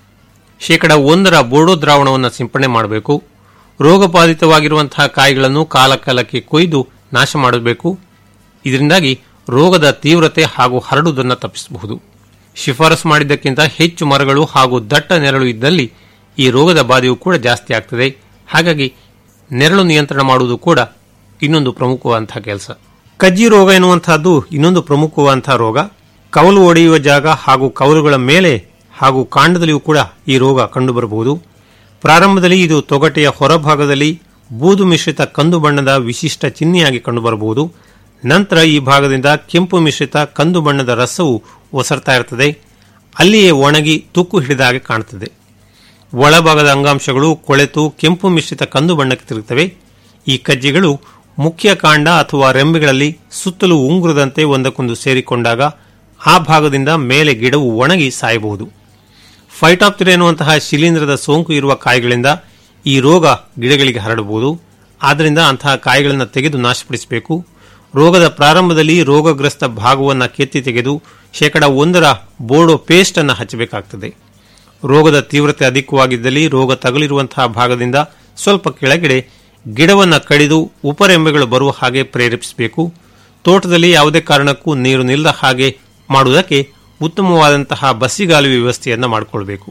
ಶೇಕಡ ಒಂದರ ಬೋರ್ಡೋ ದ್ರಾವಣವನ್ನು ಸಿಂಪಡಣೆ ಮಾಡಬೇಕು ರೋಗಬಾಧಿತವಾಗಿರುವಂತಹ ಕಾಯಿಗಳನ್ನು ಕಾಲಕಾಲಕ್ಕೆ ಕೊಯ್ದು ನಾಶ ಮಾಡಬೇಕು ಇದರಿಂದಾಗಿ ರೋಗದ ತೀವ್ರತೆ ಹಾಗೂ ಹರಡುವುದನ್ನು ತಪ್ಪಿಸಬಹುದು ಶಿಫಾರಸು ಮಾಡಿದ್ದಕ್ಕಿಂತ ಹೆಚ್ಚು ಮರಗಳು ಹಾಗೂ ದಟ್ಟ ನೆರಳು ಇದ್ದಲ್ಲಿ ಈ ರೋಗದ ಬಾಧೆಯು ಕೂಡ ಜಾಸ್ತಿ ಆಗ್ತದೆ ಹಾಗಾಗಿ ನೆರಳು ನಿಯಂತ್ರಣ ಮಾಡುವುದು ಕೂಡ ಇನ್ನೊಂದು ಪ್ರಮುಖವಾದಂತಹ ಕೆಲಸ ಕಜ್ಜಿ ರೋಗ ಎನ್ನುವಂತಹದ್ದು ಇನ್ನೊಂದು ಪ್ರಮುಖವಾದಂತಹ ರೋಗ ಕವಲು ಒಡೆಯುವ ಜಾಗ ಹಾಗೂ ಕವಲುಗಳ ಮೇಲೆ ಹಾಗೂ ಕಾಂಡದಲ್ಲಿಯೂ ಕೂಡ ಈ ರೋಗ ಕಂಡುಬರಬಹುದು ಪ್ರಾರಂಭದಲ್ಲಿ ಇದು ತೊಗಟೆಯ ಹೊರಭಾಗದಲ್ಲಿ ಬೂದು ಮಿಶ್ರಿತ ಕಂದು ಬಣ್ಣದ ವಿಶಿಷ್ಟ ಚಿಹ್ನೆಯಾಗಿ ಕಂಡುಬರಬಹುದು ನಂತರ ಈ ಭಾಗದಿಂದ ಕೆಂಪು ಮಿಶ್ರಿತ ಕಂದು ಬಣ್ಣದ ರಸವು ಒಸರ್ತಾ ಇರುತ್ತದೆ ಅಲ್ಲಿಯೇ ಒಣಗಿ ತುಕ್ಕು ಹಿಡಿದ ಹಾಗೆ ಕಾಣುತ್ತದೆ ಒಳಭಾಗದ ಅಂಗಾಂಶಗಳು ಕೊಳೆತು ಕೆಂಪು ಮಿಶ್ರಿತ ಕಂದು ಬಣ್ಣಕ್ಕೆ ತಿರುಗುತ್ತವೆ ಈ ಕಜ್ಜಿಗಳು ಮುಖ್ಯ ಕಾಂಡ ಅಥವಾ ರೆಂಬೆಗಳಲ್ಲಿ ಸುತ್ತಲೂ ಉಂಗುರದಂತೆ ಒಂದಕ್ಕೊಂದು ಸೇರಿಕೊಂಡಾಗ ಆ ಭಾಗದಿಂದ ಮೇಲೆ ಗಿಡವು ಒಣಗಿ ಸಾಯಬಹುದು ಫೈಟಾಪ್ತಿರ ಎನ್ನುವಂತಹ ಶಿಲೀಂಧ್ರದ ಸೋಂಕು ಇರುವ ಕಾಯಿಗಳಿಂದ ಈ ರೋಗ ಗಿಡಗಳಿಗೆ ಹರಡಬಹುದು ಆದ್ದರಿಂದ ಅಂತಹ ಕಾಯಿಗಳನ್ನು ತೆಗೆದು ನಾಶಪಡಿಸಬೇಕು ರೋಗದ ಪ್ರಾರಂಭದಲ್ಲಿ ರೋಗಗ್ರಸ್ತ ಭಾಗವನ್ನು ಕೆತ್ತಿ ತೆಗೆದು ಶೇಕಡ ಒಂದರ ಬೋರ್ಡೋ ಪೇಸ್ಟ್ ಅನ್ನು ಹಚ್ಚಬೇಕಾಗ್ತದೆ ರೋಗದ ತೀವ್ರತೆ ಅಧಿಕವಾಗಿದ್ದಲ್ಲಿ ರೋಗ ತಗುಲಿರುವಂತಹ ಭಾಗದಿಂದ ಸ್ವಲ್ಪ ಕೆಳಗಡೆ ಗಿಡವನ್ನು ಕಡಿದು ಉಪರೆಂಬೆಗಳು ಬರುವ ಹಾಗೆ ಪ್ರೇರೇಪಿಸಬೇಕು ತೋಟದಲ್ಲಿ ಯಾವುದೇ ಕಾರಣಕ್ಕೂ ನೀರು ನಿಲ್ಲದ ಹಾಗೆ ಮಾಡುವುದಕ್ಕೆ ಉತ್ತಮವಾದಂತಹ ಬಸ್ಸಿಗಾಲುವೆ ವ್ಯವಸ್ಥೆಯನ್ನು ಮಾಡಿಕೊಳ್ಬೇಕು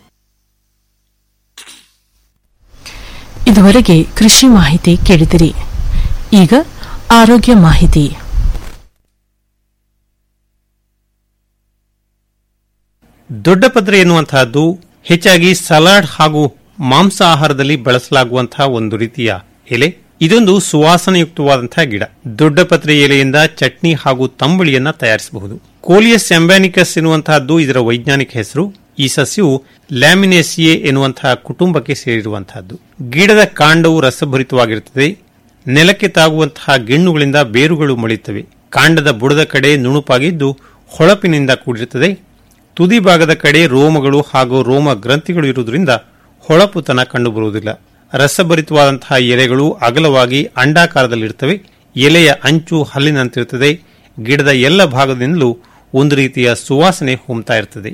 ಇದುವರೆಗೆ ಕೃಷಿ ಮಾಹಿತಿ ಕೇಳಿದಿರಿ ಈಗ ಆರೋಗ್ಯ ಮಾಹಿತಿ ದೊಡ್ಡ ಪತ್ರೆ ಎನ್ನುವಂತಹದ್ದು ಹೆಚ್ಚಾಗಿ ಸಲಾಡ್ ಹಾಗೂ ಮಾಂಸ ಆಹಾರದಲ್ಲಿ ಬಳಸಲಾಗುವಂತಹ ಒಂದು ರೀತಿಯ ಎಲೆ ಇದೊಂದು ಸುವಾಸನೆಯುಕ್ತವಾದಂತಹ ಗಿಡ ದೊಡ್ಡ ಪತ್ರೆ ಎಲೆಯಿಂದ ಚಟ್ನಿ ಹಾಗೂ ತಂಬಳಿಯನ್ನ ತಯಾರಿಸಬಹುದು ಕೋಲಿಯಸ್ ಎಂಬ್ಯಾನಿಕಸ್ ಎನ್ನುವಂತಹದ್ದು ಇದರ ವೈಜ್ಞಾನಿಕ ಹೆಸರು ಈ ಸಸ್ಯವು ಲ್ಯಾಮಿನೇಸಿಯೆ ಎನ್ನುವಂತಹ ಕುಟುಂಬಕ್ಕೆ ಸೇರಿರುವಂತಹದ್ದು ಗಿಡದ ಕಾಂಡವು ರಸಭರಿತವಾಗಿರುತ್ತದೆ ನೆಲಕ್ಕೆ ತಾಗುವಂತಹ ಗೆಣ್ಣುಗಳಿಂದ ಬೇರುಗಳು ಮೊಳೆಯುತ್ತವೆ ಕಾಂಡದ ಬುಡದ ಕಡೆ ನುಣುಪಾಗಿದ್ದು ಹೊಳಪಿನಿಂದ ಕೂಡಿರುತ್ತದೆ ತುದಿ ಭಾಗದ ಕಡೆ ರೋಮಗಳು ಹಾಗೂ ರೋಮ ಗ್ರಂಥಿಗಳು ಇರುವುದರಿಂದ ಹೊಳಪುತನ ಕಂಡುಬರುವುದಿಲ್ಲ ರಸಭರಿತವಾದಂತಹ ಎಲೆಗಳು ಅಗಲವಾಗಿ ಅಂಡಾಕಾರದಲ್ಲಿರುತ್ತವೆ ಎಲೆಯ ಅಂಚು ಹಲ್ಲಿನಂತಿರುತ್ತದೆ ಗಿಡದ ಎಲ್ಲ ಭಾಗದಿಂದಲೂ ಒಂದು ರೀತಿಯ ಸುವಾಸನೆ ಹೊಮ್ತಾ ಇರ್ತದೆ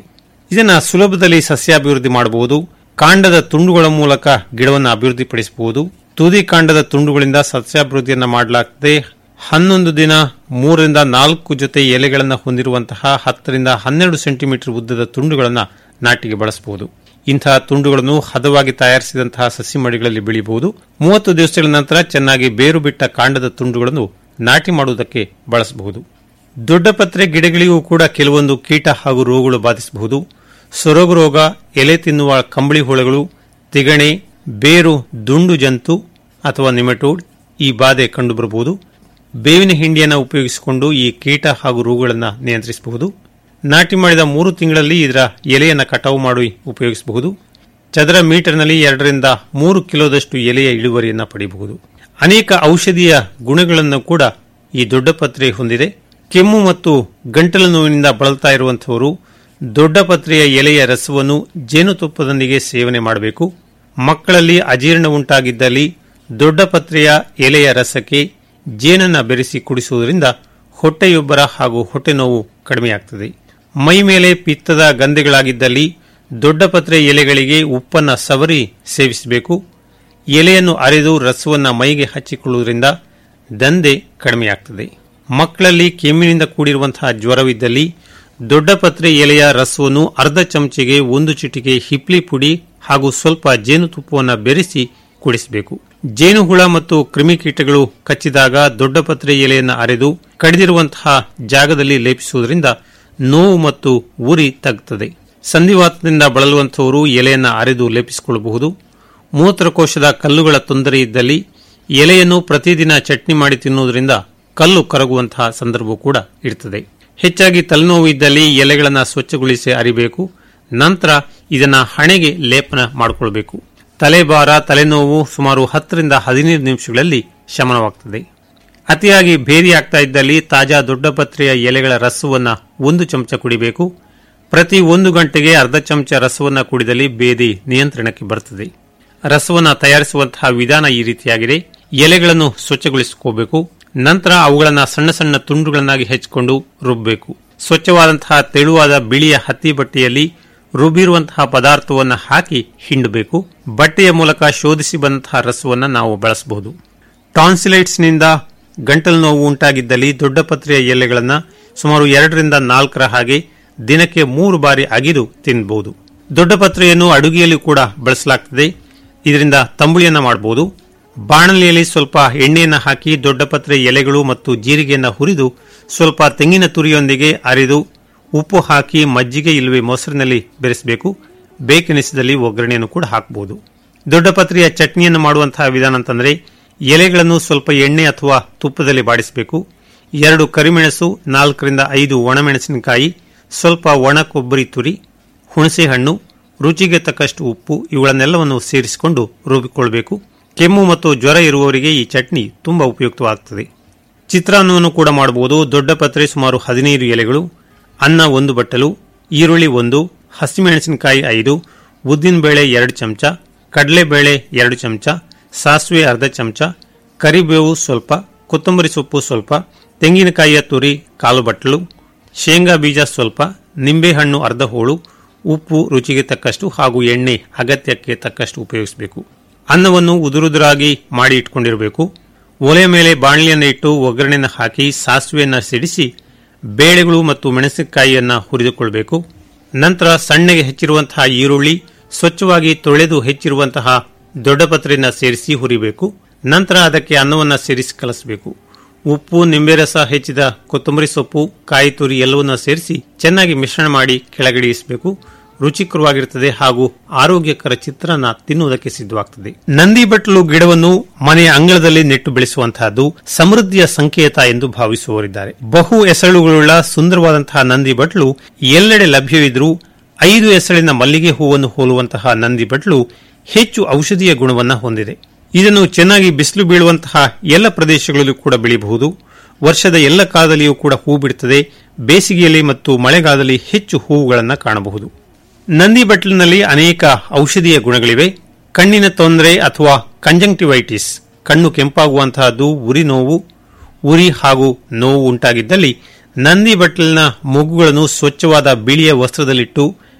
ಇದನ್ನ ಸುಲಭದಲ್ಲಿ ಸಸ್ಯಾಭಿವೃದ್ಧಿ ಮಾಡಬಹುದು ಕಾಂಡದ ತುಂಡುಗಳ ಮೂಲಕ ಗಿಡವನ್ನು ಅಭಿವೃದ್ಧಿಪಡಿಸಬಹುದು ತುದಿ ಕಾಂಡದ ತುಂಡುಗಳಿಂದ ಸಸ್ಯಾಭಿವೃದ್ಧಿಯನ್ನು ಮಾಡಲಾಗ್ತದೆ ಹನ್ನೊಂದು ದಿನ ಮೂರರಿಂದ ನಾಲ್ಕು ಜೊತೆ ಎಲೆಗಳನ್ನು ಹೊಂದಿರುವಂತಹ ಹತ್ತರಿಂದ ಹನ್ನೆರಡು ಸೆಂಟಿಮೀಟರ್ ಉದ್ದದ ತುಂಡುಗಳನ್ನು ನಾಟಿಗೆ ಬಳಸಬಹುದು ಇಂತಹ ತುಂಡುಗಳನ್ನು ಹದವಾಗಿ ತಯಾರಿಸಿದಂತಹ ಸಸಿ ಮಡಿಗಳಲ್ಲಿ ಬೆಳೆಯಬಹುದು ಮೂವತ್ತು ದಿವಸಗಳ ನಂತರ ಚೆನ್ನಾಗಿ ಬೇರು ಬಿಟ್ಟ ಕಾಂಡದ ತುಂಡುಗಳನ್ನು ನಾಟಿ ಮಾಡುವುದಕ್ಕೆ ಬಳಸಬಹುದು ದೊಡ್ಡ ಪತ್ರೆ ಗಿಡಗಳಿಗೂ ಕೂಡ ಕೆಲವೊಂದು ಕೀಟ ಹಾಗೂ ರೋಗಗಳು ಬಾಧಿಸಬಹುದು ಸೊರಗು ರೋಗ ಎಲೆ ತಿನ್ನುವ ಕಂಬಳಿ ಹುಳಗಳು ತಿಗಣೆ ಬೇರು ದುಂಡು ಜಂತು ಅಥವಾ ನಿಮೆಟೋಡ್ ಈ ಬಾಧೆ ಕಂಡುಬರಬಹುದು ಬೇವಿನ ಹಿಂಡಿಯನ್ನು ಉಪಯೋಗಿಸಿಕೊಂಡು ಈ ಕೀಟ ಹಾಗೂ ರೋಗಗಳನ್ನು ನಿಯಂತ್ರಿಸಬಹುದು ನಾಟಿ ಮಾಡಿದ ಮೂರು ತಿಂಗಳಲ್ಲಿ ಇದರ ಎಲೆಯನ್ನು ಕಟಾವು ಮಾಡಿ ಉಪಯೋಗಿಸಬಹುದು ಚದರ ಮೀಟರ್ನಲ್ಲಿ ಎರಡರಿಂದ ಮೂರು ಕಿಲೋದಷ್ಟು ಎಲೆಯ ಇಳುವರಿಯನ್ನು ಪಡೆಯಬಹುದು ಅನೇಕ ಔಷಧೀಯ ಗುಣಗಳನ್ನು ಕೂಡ ಈ ದೊಡ್ಡ ಪತ್ರೆ ಹೊಂದಿದೆ ಕೆಮ್ಮು ಮತ್ತು ಗಂಟಲು ನೋವಿನಿಂದ ಬಳಲ್ತಾ ಇರುವಂತಹವರು ದೊಡ್ಡ ಪತ್ರೆಯ ಎಲೆಯ ರಸವನ್ನು ಜೇನುತುಪ್ಪದೊಂದಿಗೆ ಸೇವನೆ ಮಾಡಬೇಕು ಮಕ್ಕಳಲ್ಲಿ ಅಜೀರ್ಣ ಉಂಟಾಗಿದ್ದಲ್ಲಿ ದೊಡ್ಡ ಪತ್ರೆಯ ಎಲೆಯ ರಸಕ್ಕೆ ಜೇನನ್ನ ಬೆರೆಸಿ ಕುಡಿಸುವುದರಿಂದ ಹೊಟ್ಟೆಯೊಬ್ಬರ ಹಾಗೂ ಹೊಟ್ಟೆ ನೋವು ಕಡಿಮೆಯಾಗ್ತದೆ ಮೈ ಮೇಲೆ ಪಿತ್ತದ ಗಂಧೆಗಳಾಗಿದ್ದಲ್ಲಿ ದೊಡ್ಡ ಪತ್ರೆ ಎಲೆಗಳಿಗೆ ಉಪ್ಪನ್ನ ಸವರಿ ಸೇವಿಸಬೇಕು ಎಲೆಯನ್ನು ಅರೆದು ರಸವನ್ನು ಮೈಗೆ ಹಚ್ಚಿಕೊಳ್ಳುವುದರಿಂದ ದಂಧೆ ಕಡಿಮೆಯಾಗ್ತದೆ ಮಕ್ಕಳಲ್ಲಿ ಕೆಮ್ಮಿನಿಂದ ಕೂಡಿರುವಂತಹ ಜ್ವರವಿದ್ದಲ್ಲಿ ದೊಡ್ಡ ಪತ್ರೆ ಎಲೆಯ ರಸವನ್ನು ಅರ್ಧ ಚಮಚೆಗೆ ಒಂದು ಚಿಟಿಕೆ ಹಿಪ್ಲಿ ಪುಡಿ ಹಾಗೂ ಸ್ವಲ್ಪ ಜೇನುತುಪ್ಪವನ್ನು ಬೆರೆಸಿ ಕುಡಿಸಬೇಕು ಜೇನುಹುಳ ಮತ್ತು ಕ್ರಿಮಿಕೀಟಗಳು ಕಚ್ಚಿದಾಗ ದೊಡ್ಡ ಪತ್ರೆ ಎಲೆಯನ್ನು ಅರೆದು ಕಡಿದಿರುವಂತಹ ಜಾಗದಲ್ಲಿ ಲೇಪಿಸುವುದರಿಂದ ನೋವು ಮತ್ತು ಉರಿ ತಗ್ಗುತ್ತದೆ ಸಂಧಿವಾತದಿಂದ ಬಳಲುವಂತಹವರು ಎಲೆಯನ್ನು ಅರೆದು ಲೇಪಿಸಿಕೊಳ್ಳಬಹುದು ಮೂತ್ರಕೋಶದ ಕಲ್ಲುಗಳ ತೊಂದರೆ ಇದ್ದಲ್ಲಿ ಎಲೆಯನ್ನು ಪ್ರತಿದಿನ ಚಟ್ನಿ ಮಾಡಿ ತಿನ್ನುವುದರಿಂದ ಕಲ್ಲು ಕರಗುವಂತಹ ಸಂದರ್ಭ ಕೂಡ ಇರ್ತದೆ ಹೆಚ್ಚಾಗಿ ತಲೆನೋವು ಇದ್ದಲ್ಲಿ ಎಲೆಗಳನ್ನು ಸ್ವಚ್ಛಗೊಳಿಸಿ ಅರಿಬೇಕು ನಂತರ ಇದನ್ನ ಹಣೆಗೆ ಲೇಪನ ಮಾಡಿಕೊಳ್ಬೇಕು ತಲೆಭಾರ ತಲೆನೋವು ಸುಮಾರು ಹತ್ತರಿಂದ ಹದಿನೈದು ನಿಮಿಷಗಳಲ್ಲಿ ಶಮನವಾಗ್ತದೆ ಅತಿಯಾಗಿ ಬೇರಿಯಾಗ್ತಾ ಇದ್ದಲ್ಲಿ ತಾಜಾ ದೊಡ್ಡ ಪತ್ರೆಯ ಎಲೆಗಳ ರಸವನ್ನ ಒಂದು ಚಮಚ ಕುಡಿಬೇಕು ಪ್ರತಿ ಒಂದು ಗಂಟೆಗೆ ಅರ್ಧ ಚಮಚ ರಸವನ್ನ ಕುಡಿದಲ್ಲಿ ಬೇದಿ ನಿಯಂತ್ರಣಕ್ಕೆ ಬರುತ್ತದೆ ರಸವನ್ನ ತಯಾರಿಸುವಂತಹ ವಿಧಾನ ಈ ರೀತಿಯಾಗಿದೆ ಎಲೆಗಳನ್ನು ಸ್ವಚ್ಛಗೊಳಿಸಿಕೋಬೇಕು ನಂತರ ಅವುಗಳನ್ನು ಸಣ್ಣ ಸಣ್ಣ ತುಂಡುಗಳನ್ನಾಗಿ ಹೆಚ್ಚಿಕೊಂಡು ರುಬ್ಬಬೇಕು ಸ್ವಚ್ಛವಾದಂತಹ ತೆಳುವಾದ ಬಿಳಿಯ ಹತ್ತಿ ಬಟ್ಟೆಯಲ್ಲಿ ರುಬ್ಬಿರುವಂತಹ ಪದಾರ್ಥವನ್ನು ಹಾಕಿ ಹಿಂಡಬೇಕು ಬಟ್ಟೆಯ ಮೂಲಕ ಶೋಧಿಸಿ ಬಂದಂತಹ ರಸವನ್ನು ನಾವು ಬಳಸಬಹುದು ಟಾನ್ಸಿಲೈಟ್ಸ್ನಿಂದ ಗಂಟಲು ನೋವು ಉಂಟಾಗಿದ್ದಲ್ಲಿ ದೊಡ್ಡ ಪತ್ರೆಯ ಎಲೆಗಳನ್ನು ಸುಮಾರು ಎರಡರಿಂದ ನಾಲ್ಕರ ಹಾಗೆ ದಿನಕ್ಕೆ ಮೂರು ಬಾರಿ ಅಗಿದು ತಿನ್ನಬಹುದು ದೊಡ್ಡ ಪತ್ರೆಯನ್ನು ಅಡುಗೆಯಲ್ಲಿ ಕೂಡ ಬಳಸಲಾಗ್ತದೆ ಇದರಿಂದ ತಂಬುಳಿಯನ್ನ ಮಾಡಬಹುದು ಬಾಣಲಿಯಲ್ಲಿ ಸ್ವಲ್ಪ ಎಣ್ಣೆಯನ್ನು ಹಾಕಿ ದೊಡ್ಡ ಪತ್ರೆ ಎಲೆಗಳು ಮತ್ತು ಜೀರಿಗೆಯನ್ನು ಹುರಿದು ಸ್ವಲ್ಪ ತೆಂಗಿನ ತುರಿಯೊಂದಿಗೆ ಅರಿದು ಉಪ್ಪು ಹಾಕಿ ಮಜ್ಜಿಗೆ ಇಲ್ಲವೇ ಮೊಸರಿನಲ್ಲಿ ಬೆರೆಸಬೇಕು ಬೇಕೆನಿಸಿದಲ್ಲಿ ಒಗ್ಗರಣೆಯನ್ನು ಕೂಡ ಹಾಕಬಹುದು ದೊಡ್ಡ ಪತ್ರೆಯ ಚಟ್ನಿಯನ್ನು ಮಾಡುವಂತಹ ವಿಧಾನ ಅಂತಂದ್ರೆ ಎಲೆಗಳನ್ನು ಸ್ವಲ್ಪ ಎಣ್ಣೆ ಅಥವಾ ತುಪ್ಪದಲ್ಲಿ ಬಾಡಿಸಬೇಕು ಎರಡು ಕರಿಮೆಣಸು ನಾಲ್ಕರಿಂದ ಐದು ಒಣಮೆಣಸಿನಕಾಯಿ ಸ್ವಲ್ಪ ಒಣ ಕೊಬ್ಬರಿ ತುರಿ ಹುಣಸೆ ಹಣ್ಣು ರುಚಿಗೆ ತಕ್ಕಷ್ಟು ಉಪ್ಪು ಇವುಗಳನ್ನೆಲ್ಲವನ್ನು ಸೇರಿಸಿಕೊಂಡು ರುಬ್ಬಿಕೊಳ್ಬೇಕು ಕೆಮ್ಮು ಮತ್ತು ಜ್ವರ ಇರುವವರಿಗೆ ಈ ಚಟ್ನಿ ತುಂಬಾ ಉಪಯುಕ್ತವಾಗುತ್ತದೆ ಚಿತ್ರಾನ್ನವನ್ನು ಕೂಡ ಮಾಡಬಹುದು ದೊಡ್ಡ ಪತ್ರೆ ಸುಮಾರು ಹದಿನೈದು ಎಲೆಗಳು ಅನ್ನ ಒಂದು ಬಟ್ಟಲು ಈರುಳ್ಳಿ ಒಂದು ಹಸಿಮೆಣಸಿನಕಾಯಿ ಐದು ಉದ್ದಿನಬೇಳೆ ಎರಡು ಚಮಚ ಕಡಲೆಬೇಳೆ ಎರಡು ಚಮಚ ಸಾಸಿವೆ ಅರ್ಧ ಚಮಚ ಕರಿಬೇವು ಸ್ವಲ್ಪ ಕೊತ್ತಂಬರಿ ಸೊಪ್ಪು ಸ್ವಲ್ಪ ತೆಂಗಿನಕಾಯಿಯ ತುರಿ ಕಾಲು ಬಟ್ಟಲು ಶೇಂಗಾ ಬೀಜ ಸ್ವಲ್ಪ ನಿಂಬೆಹಣ್ಣು ಅರ್ಧ ಹೋಳು ಉಪ್ಪು ರುಚಿಗೆ ತಕ್ಕಷ್ಟು ಹಾಗೂ ಎಣ್ಣೆ ಅಗತ್ಯಕ್ಕೆ ತಕ್ಕಷ್ಟು ಉಪಯೋಗಿಸಬೇಕು ಅನ್ನವನ್ನು ಉದುರುದುರಾಗಿ ಮಾಡಿ ಇಟ್ಕೊಂಡಿರಬೇಕು ಒಲೆ ಮೇಲೆ ಬಾಣಲಿಯನ್ನು ಇಟ್ಟು ಒಗ್ಗರಣೆಯನ್ನು ಹಾಕಿ ಸಾಸಿವೆಯನ್ನು ಸಿಡಿಸಿ ಬೇಳೆಗಳು ಮತ್ತು ಮೆಣಸಿನಕಾಯಿಯನ್ನು ಹುರಿದುಕೊಳ್ಬೇಕು ನಂತರ ಸಣ್ಣಗೆ ಹೆಚ್ಚಿರುವಂತಹ ಈರುಳ್ಳಿ ಸ್ವಚ್ಛವಾಗಿ ತೊಳೆದು ಹೆಚ್ಚಿರುವಂತಹ ದೊಡ್ಡ ಪತ್ರೆಯನ್ನು ಸೇರಿಸಿ ಹುರಿಬೇಕು ನಂತರ ಅದಕ್ಕೆ ಅನ್ನವನ್ನು ಸೇರಿಸಿ ಕಲಸಬೇಕು ಉಪ್ಪು ನಿಂಬೆ ರಸ ಹೆಚ್ಚಿದ ಕೊತ್ತಂಬರಿ ಸೊಪ್ಪು ಕಾಯಿ ತುರಿ ಎಲ್ಲವನ್ನ ಸೇರಿಸಿ ಚೆನ್ನಾಗಿ ಮಿಶ್ರಣ ಮಾಡಿ ಕೆಳಗಿಳಿಸಬೇಕು ರುಚಿಕರವಾಗಿರುತ್ತದೆ ಹಾಗೂ ಆರೋಗ್ಯಕರ ಚಿತ್ರಾನ್ನ ತಿನ್ನುವುದಕ್ಕೆ ಸಿದ್ಧವಾಗುತ್ತದೆ ನಂದಿ ಬಟ್ಲು ಗಿಡವನ್ನು ಮನೆಯ ಅಂಗಳದಲ್ಲಿ ನೆಟ್ಟು ಬೆಳೆಸುವಂತಹದ್ದು ಸಮೃದ್ಧಿಯ ಸಂಕೇತ ಎಂದು ಭಾವಿಸುವವರಿದ್ದಾರೆ ಬಹು ಎಸಳುಗಳುಳ್ಳ ಸುಂದರವಾದಂತಹ ನಂದಿ ಬಟ್ಲು ಎಲ್ಲೆಡೆ ಲಭ್ಯವಿದ್ದರೂ ಐದು ಎಸಳಿನ ಮಲ್ಲಿಗೆ ಹೂವನ್ನು ಹೋಲುವಂತಹ ನಂದಿ ಬಟ್ಲು ಹೆಚ್ಚು ಔಷಧೀಯ ಗುಣವನ್ನು ಹೊಂದಿದೆ ಇದನ್ನು ಚೆನ್ನಾಗಿ ಬಿಸಿಲು ಬೀಳುವಂತಹ ಎಲ್ಲ ಪ್ರದೇಶಗಳಲ್ಲೂ ಕೂಡ ಬೆಳೆಯಬಹುದು ವರ್ಷದ ಎಲ್ಲ ಕಾಲದಲ್ಲಿಯೂ ಕೂಡ ಹೂ ಬಿಡುತ್ತದೆ ಬೇಸಿಗೆಯಲ್ಲಿ ಮತ್ತು ಮಳೆಗಾಲದಲ್ಲಿ ಹೆಚ್ಚು ಹೂವುಗಳನ್ನು ಕಾಣಬಹುದು ನಂದಿ ಬಟ್ಲಿನಲ್ಲಿ ಅನೇಕ ಔಷಧೀಯ ಗುಣಗಳಿವೆ ಕಣ್ಣಿನ ತೊಂದರೆ ಅಥವಾ ಕಂಜಂಕ್ಟಿವೈಟಿಸ್ ಕಣ್ಣು ಕೆಂಪಾಗುವಂತಹದ್ದು ಉರಿ ನೋವು ಉರಿ ಹಾಗೂ ನೋವು ಉಂಟಾಗಿದ್ದಲ್ಲಿ ನಂದಿ ಬಟ್ಲಿನ ಮೊಗ್ಗುಗಳನ್ನು ಸ್ವಚ್ಛವಾದ ಬಿಳಿಯ ವಸ್ತ್ರದಲ್ಲಿಟ್ಟು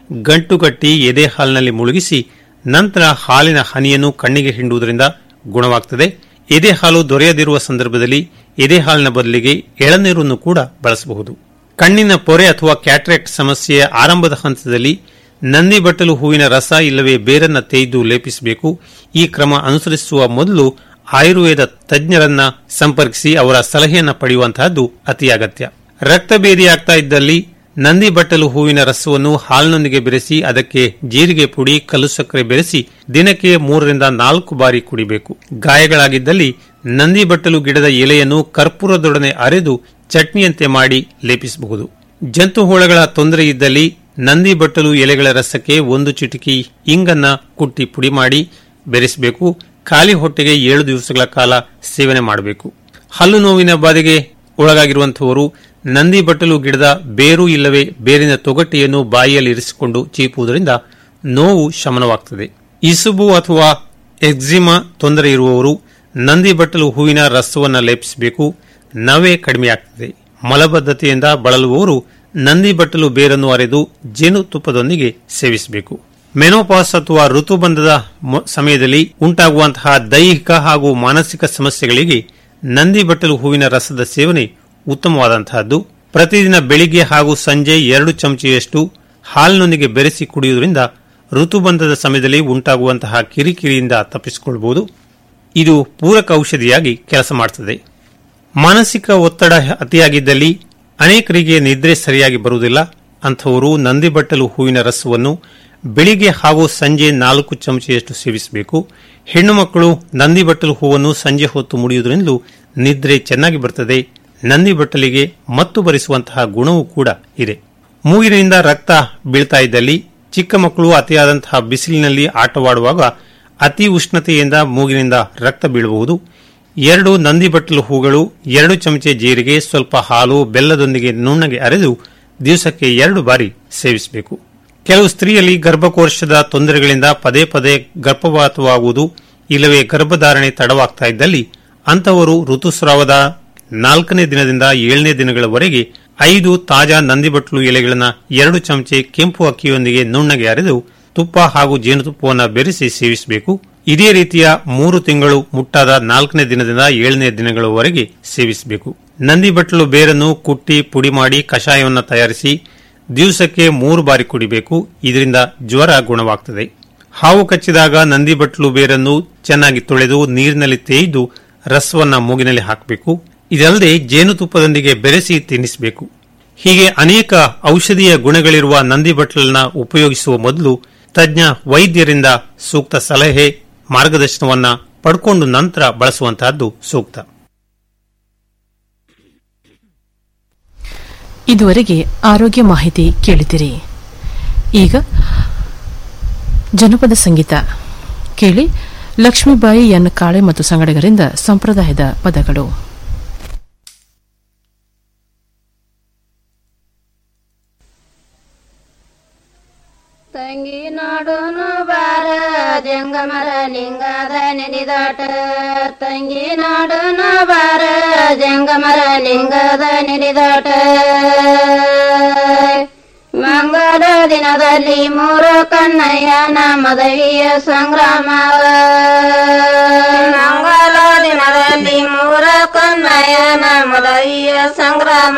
ಗಂಟು ಕಟ್ಟಿ ಎದೆ ಹಾಲಿನಲ್ಲಿ ಮುಳುಗಿಸಿ ನಂತರ ಹಾಲಿನ ಹನಿಯನ್ನು ಕಣ್ಣಿಗೆ ಹಿಂಡುವುದರಿಂದ ಗುಣವಾಗುತ್ತದೆ ಎದೆ ಹಾಲು ದೊರೆಯದಿರುವ ಸಂದರ್ಭದಲ್ಲಿ ಎದೆ ಹಾಲಿನ ಬದಲಿಗೆ ಎಳನೀರನ್ನು ಕೂಡ ಬಳಸಬಹುದು ಕಣ್ಣಿನ ಪೊರೆ ಅಥವಾ ಕ್ಯಾಟ್ರಾಕ್ಟ್ ಸಮಸ್ಯೆಯ ಆರಂಭದ ಹಂತದಲ್ಲಿ ನಂದಿ ಬಟ್ಟಲು ಹೂವಿನ ರಸ ಇಲ್ಲವೇ ಬೇರನ್ನ ತೇಯ್ದು ಲೇಪಿಸಬೇಕು ಈ ಕ್ರಮ ಅನುಸರಿಸುವ ಮೊದಲು ಆಯುರ್ವೇದ ತಜ್ಞರನ್ನ ಸಂಪರ್ಕಿಸಿ ಅವರ ಸಲಹೆಯನ್ನ ಪಡೆಯುವಂತಹದ್ದು ಅತಿ ಅಗತ್ಯ ರಕ್ತಭೇದಿಯಾಗ್ತಾ ಇದ್ದಲ್ಲಿ ನಂದಿ ಬಟ್ಟಲು ಹೂವಿನ ರಸವನ್ನು ಹಾಲಿನೊಂದಿಗೆ ಬೆರೆಸಿ ಅದಕ್ಕೆ ಜೀರಿಗೆ ಪುಡಿ ಕಲ್ಲು ಸಕ್ಕರೆ ಬೆರೆಸಿ ದಿನಕ್ಕೆ ಮೂರರಿಂದ ನಾಲ್ಕು ಬಾರಿ ಕುಡಿಬೇಕು ಗಾಯಗಳಾಗಿದ್ದಲ್ಲಿ ನಂದಿ ಬಟ್ಟಲು ಗಿಡದ ಎಲೆಯನ್ನು ಕರ್ಪೂರದೊಡನೆ ಅರೆದು ಚಟ್ನಿಯಂತೆ ಮಾಡಿ ಲೇಪಿಸಬಹುದು ಜಂತು ಹುಳಗಳ ತೊಂದರೆ ಇದ್ದಲ್ಲಿ ನಂದಿ ಬಟ್ಟಲು ಎಲೆಗಳ ರಸಕ್ಕೆ ಒಂದು ಚಿಟಿಕಿ ಇಂಗನ್ನ ಕುಟ್ಟಿ ಪುಡಿ ಮಾಡಿ ಬೆರೆಸಬೇಕು ಖಾಲಿ ಹೊಟ್ಟೆಗೆ ಏಳು ದಿವಸಗಳ ಕಾಲ ಸೇವನೆ ಮಾಡಬೇಕು ಹಲ್ಲು ನೋವಿನ ಬಾಧೆಗೆ ಒಳಗಾಗಿರುವಂತಹವರು ನಂದಿ ಬಟ್ಟಲು ಗಿಡದ ಬೇರು ಇಲ್ಲವೇ ಬೇರಿನ ತೊಗಟೆಯನ್ನು ಬಾಯಿಯಲ್ಲಿ ಇರಿಸಿಕೊಂಡು ಚೀಪುವುದರಿಂದ ನೋವು ಶಮನವಾಗುತ್ತದೆ ಇಸುಬು ಅಥವಾ ಎಕ್ಸಿಮಾ ತೊಂದರೆ ಇರುವವರು ನಂದಿ ಬಟ್ಟಲು ಹೂವಿನ ರಸವನ್ನು ಲೇಪಿಸಬೇಕು ನವೆ ಕಡಿಮೆಯಾಗುತ್ತದೆ ಮಲಬದ್ಧತೆಯಿಂದ ಬಳಲುವವರು ನಂದಿ ಬಟ್ಟಲು ಬೇರನ್ನು ಅರೆದು ಜೇನುತುಪ್ಪದೊಂದಿಗೆ ಸೇವಿಸಬೇಕು ಮೆನೋಪಾಸ್ ಅಥವಾ ಋತುಬಂಧದ ಮೊ- ಸಮಯದಲ್ಲಿ ಉಂಟಾಗುವಂತಹ ದೈಹಿಕ ಹಾಗೂ ಮಾನಸಿಕ ಸಮಸ್ಯೆಗಳಿಗೆ ನಂದಿ ಬಟ್ಟಲು ಹೂವಿನ ರಸದ ಸೇವನೆ ಉತ್ತಮವಾದಂತಹದ್ದು ಪ್ರತಿದಿನ ಬೆಳಿಗ್ಗೆ ಹಾಗೂ ಸಂಜೆ ಎರಡು ಚಮಚೆಯಷ್ಟು ಹಾಲಿನೊಂದಿಗೆ ಬೆರೆಸಿ ಕುಡಿಯುವುದರಿಂದ ಋತುಬಂಧದ ಸಮಯದಲ್ಲಿ ಉಂಟಾಗುವಂತಹ ಕಿರಿಕಿರಿಯಿಂದ ತಪ್ಪಿಸಿಕೊಳ್ಳಬಹುದು ಇದು ಪೂರಕ ಔಷಧಿಯಾಗಿ ಕೆಲಸ ಮಾಡುತ್ತದೆ ಮಾನಸಿಕ ಒತ್ತಡ ಅತಿಯಾಗಿದ್ದಲ್ಲಿ ಅನೇಕರಿಗೆ ನಿದ್ರೆ ಸರಿಯಾಗಿ ಬರುವುದಿಲ್ಲ ಅಂಥವರು ನಂದಿ ಬಟ್ಟಲು ಹೂವಿನ ರಸವನ್ನು ಬೆಳಿಗ್ಗೆ ಹಾಗೂ ಸಂಜೆ ನಾಲ್ಕು ಚಮಚೆಯಷ್ಟು ಸೇವಿಸಬೇಕು ಹೆಣ್ಣು ಮಕ್ಕಳು ನಂದಿ ಬಟ್ಟಲು ಹೂವನ್ನು ಸಂಜೆ ಹೊತ್ತು ಮುಡಿಯುವುದರಿಂದಲೂ ನಿದ್ರೆ ಚೆನ್ನಾಗಿ ಬರುತ್ತದೆ ನಂದಿ ಬಟ್ಟಲಿಗೆ ಮತ್ತು ಬರಿಸುವಂತಹ ಗುಣವೂ ಕೂಡ ಇದೆ ಮೂಗಿನಿಂದ ರಕ್ತ ಬೀಳ್ತಾ ಇದ್ದಲ್ಲಿ ಚಿಕ್ಕ ಮಕ್ಕಳು ಅತಿಯಾದಂತಹ ಬಿಸಿಲಿನಲ್ಲಿ ಆಟವಾಡುವಾಗ ಅತಿ ಉಷ್ಣತೆಯಿಂದ ಮೂಗಿನಿಂದ ರಕ್ತ ಬೀಳಬಹುದು ಎರಡು ನಂದಿ ಬಟ್ಟಲು ಹೂಗಳು ಎರಡು ಚಮಚೆ ಜೀರಿಗೆ ಸ್ವಲ್ಪ ಹಾಲು ಬೆಲ್ಲದೊಂದಿಗೆ ನುಣ್ಣಗೆ ಅರೆದು ದಿವಸಕ್ಕೆ ಎರಡು ಬಾರಿ ಸೇವಿಸಬೇಕು ಕೆಲವು ಸ್ತ್ರೀಯಲ್ಲಿ ಗರ್ಭಕೋಶದ ತೊಂದರೆಗಳಿಂದ ಪದೇ ಪದೇ ಗರ್ಭಪಾತವಾಗುವುದು ಇಲ್ಲವೇ ಗರ್ಭಧಾರಣೆ ತಡವಾಗ್ತಾ ಇದ್ದಲ್ಲಿ ಅಂತವರು ಋತುಸ್ರಾವದ ನಾಲ್ಕನೇ ದಿನದಿಂದ ಏಳನೇ ದಿನಗಳವರೆಗೆ ಐದು ತಾಜಾ ನಂದಿಬಟ್ಲು ಎಲೆಗಳನ್ನ ಎರಡು ಚಮಚೆ ಕೆಂಪು ಅಕ್ಕಿಯೊಂದಿಗೆ ನುಣ್ಣಗೆ ಅರೆದು ತುಪ್ಪ ಹಾಗೂ ಜೇನುತುಪ್ಪವನ್ನು ಬೆರೆಸಿ ಸೇವಿಸಬೇಕು ಇದೇ ರೀತಿಯ ಮೂರು ತಿಂಗಳು ಮುಟ್ಟಾದ ನಾಲ್ಕನೇ ದಿನದಿಂದ ಏಳನೇ ದಿನಗಳವರೆಗೆ ಸೇವಿಸಬೇಕು ನಂದಿ ಬಟ್ಲು ಬೇರನ್ನು ಕುಟ್ಟಿ ಪುಡಿ ಮಾಡಿ ಕಷಾಯವನ್ನು ತಯಾರಿಸಿ ದಿವಸಕ್ಕೆ ಮೂರು ಬಾರಿ ಕುಡಿಬೇಕು ಇದರಿಂದ ಜ್ವರ ಗುಣವಾಗುತ್ತದೆ ಹಾವು ಕಚ್ಚಿದಾಗ ನಂದಿ ಬಟ್ಲು ಬೇರನ್ನು ಚೆನ್ನಾಗಿ ತೊಳೆದು ನೀರಿನಲ್ಲಿ ತೇಯ್ದು ರಸವನ್ನ ಮೂಗಿನಲ್ಲಿ ಹಾಕಬೇಕು ಇದಲ್ಲದೆ ಜೇನುತುಪ್ಪದೊಂದಿಗೆ ಬೆರೆಸಿ ತಿನ್ನಿಸಬೇಕು ಹೀಗೆ ಅನೇಕ ಔಷಧೀಯ ಗುಣಗಳಿರುವ ನಂದಿ ಬಟ್ಲನ್ನ ಉಪಯೋಗಿಸುವ ಮೊದಲು ತಜ್ಞ ವೈದ್ಯರಿಂದ ಸೂಕ್ತ ಸಲಹೆ ಮಾರ್ಗದರ್ಶನವನ್ನ ಪಡ್ಕೊಂಡು ನಂತರ ಬಳಸುವಂತಹದ್ದು ಸೂಕ್ತ ಇದುವರೆಗೆ ಆರೋಗ್ಯ ಮಾಹಿತಿ ಕೇಳಿದಿರಿ ಈಗ ಜನಪದ ಸಂಗೀತ ಕೇಳಿ ಲಕ್ಷ್ಮೀಬಾಯಿ ಎನ್ ಕಾಳೆ ಮತ್ತು ಸಂಗಡಿಗರಿಂದ ಸಂಪ್ರದಾಯದ ಪದಗಳು ತಂಗಿ ನೋಡುನು ಬಾರ ಜಂಗಮರ ಲಿಂಗದ ನೆನೆದಾಟ ತಂಗಿ ನೋಡುನು ಬಾರ ಜಂಗಮರ ಲಿಂಗದ ನೆನೆದಾಟ ಮಂಗಳ ದಿನದಲ್ಲಿ ಮೂರು ಕನ್ನಯ್ಯನ ಮದವಿಯ ಸಂಗ್ರಾಮ ಮಂಗಳ ದಿನದಲ್ಲಿ ಮೂರ ಕನ್ನಯ್ಯನ ಮದವಿಯ ಸಂಗ್ರಾಮ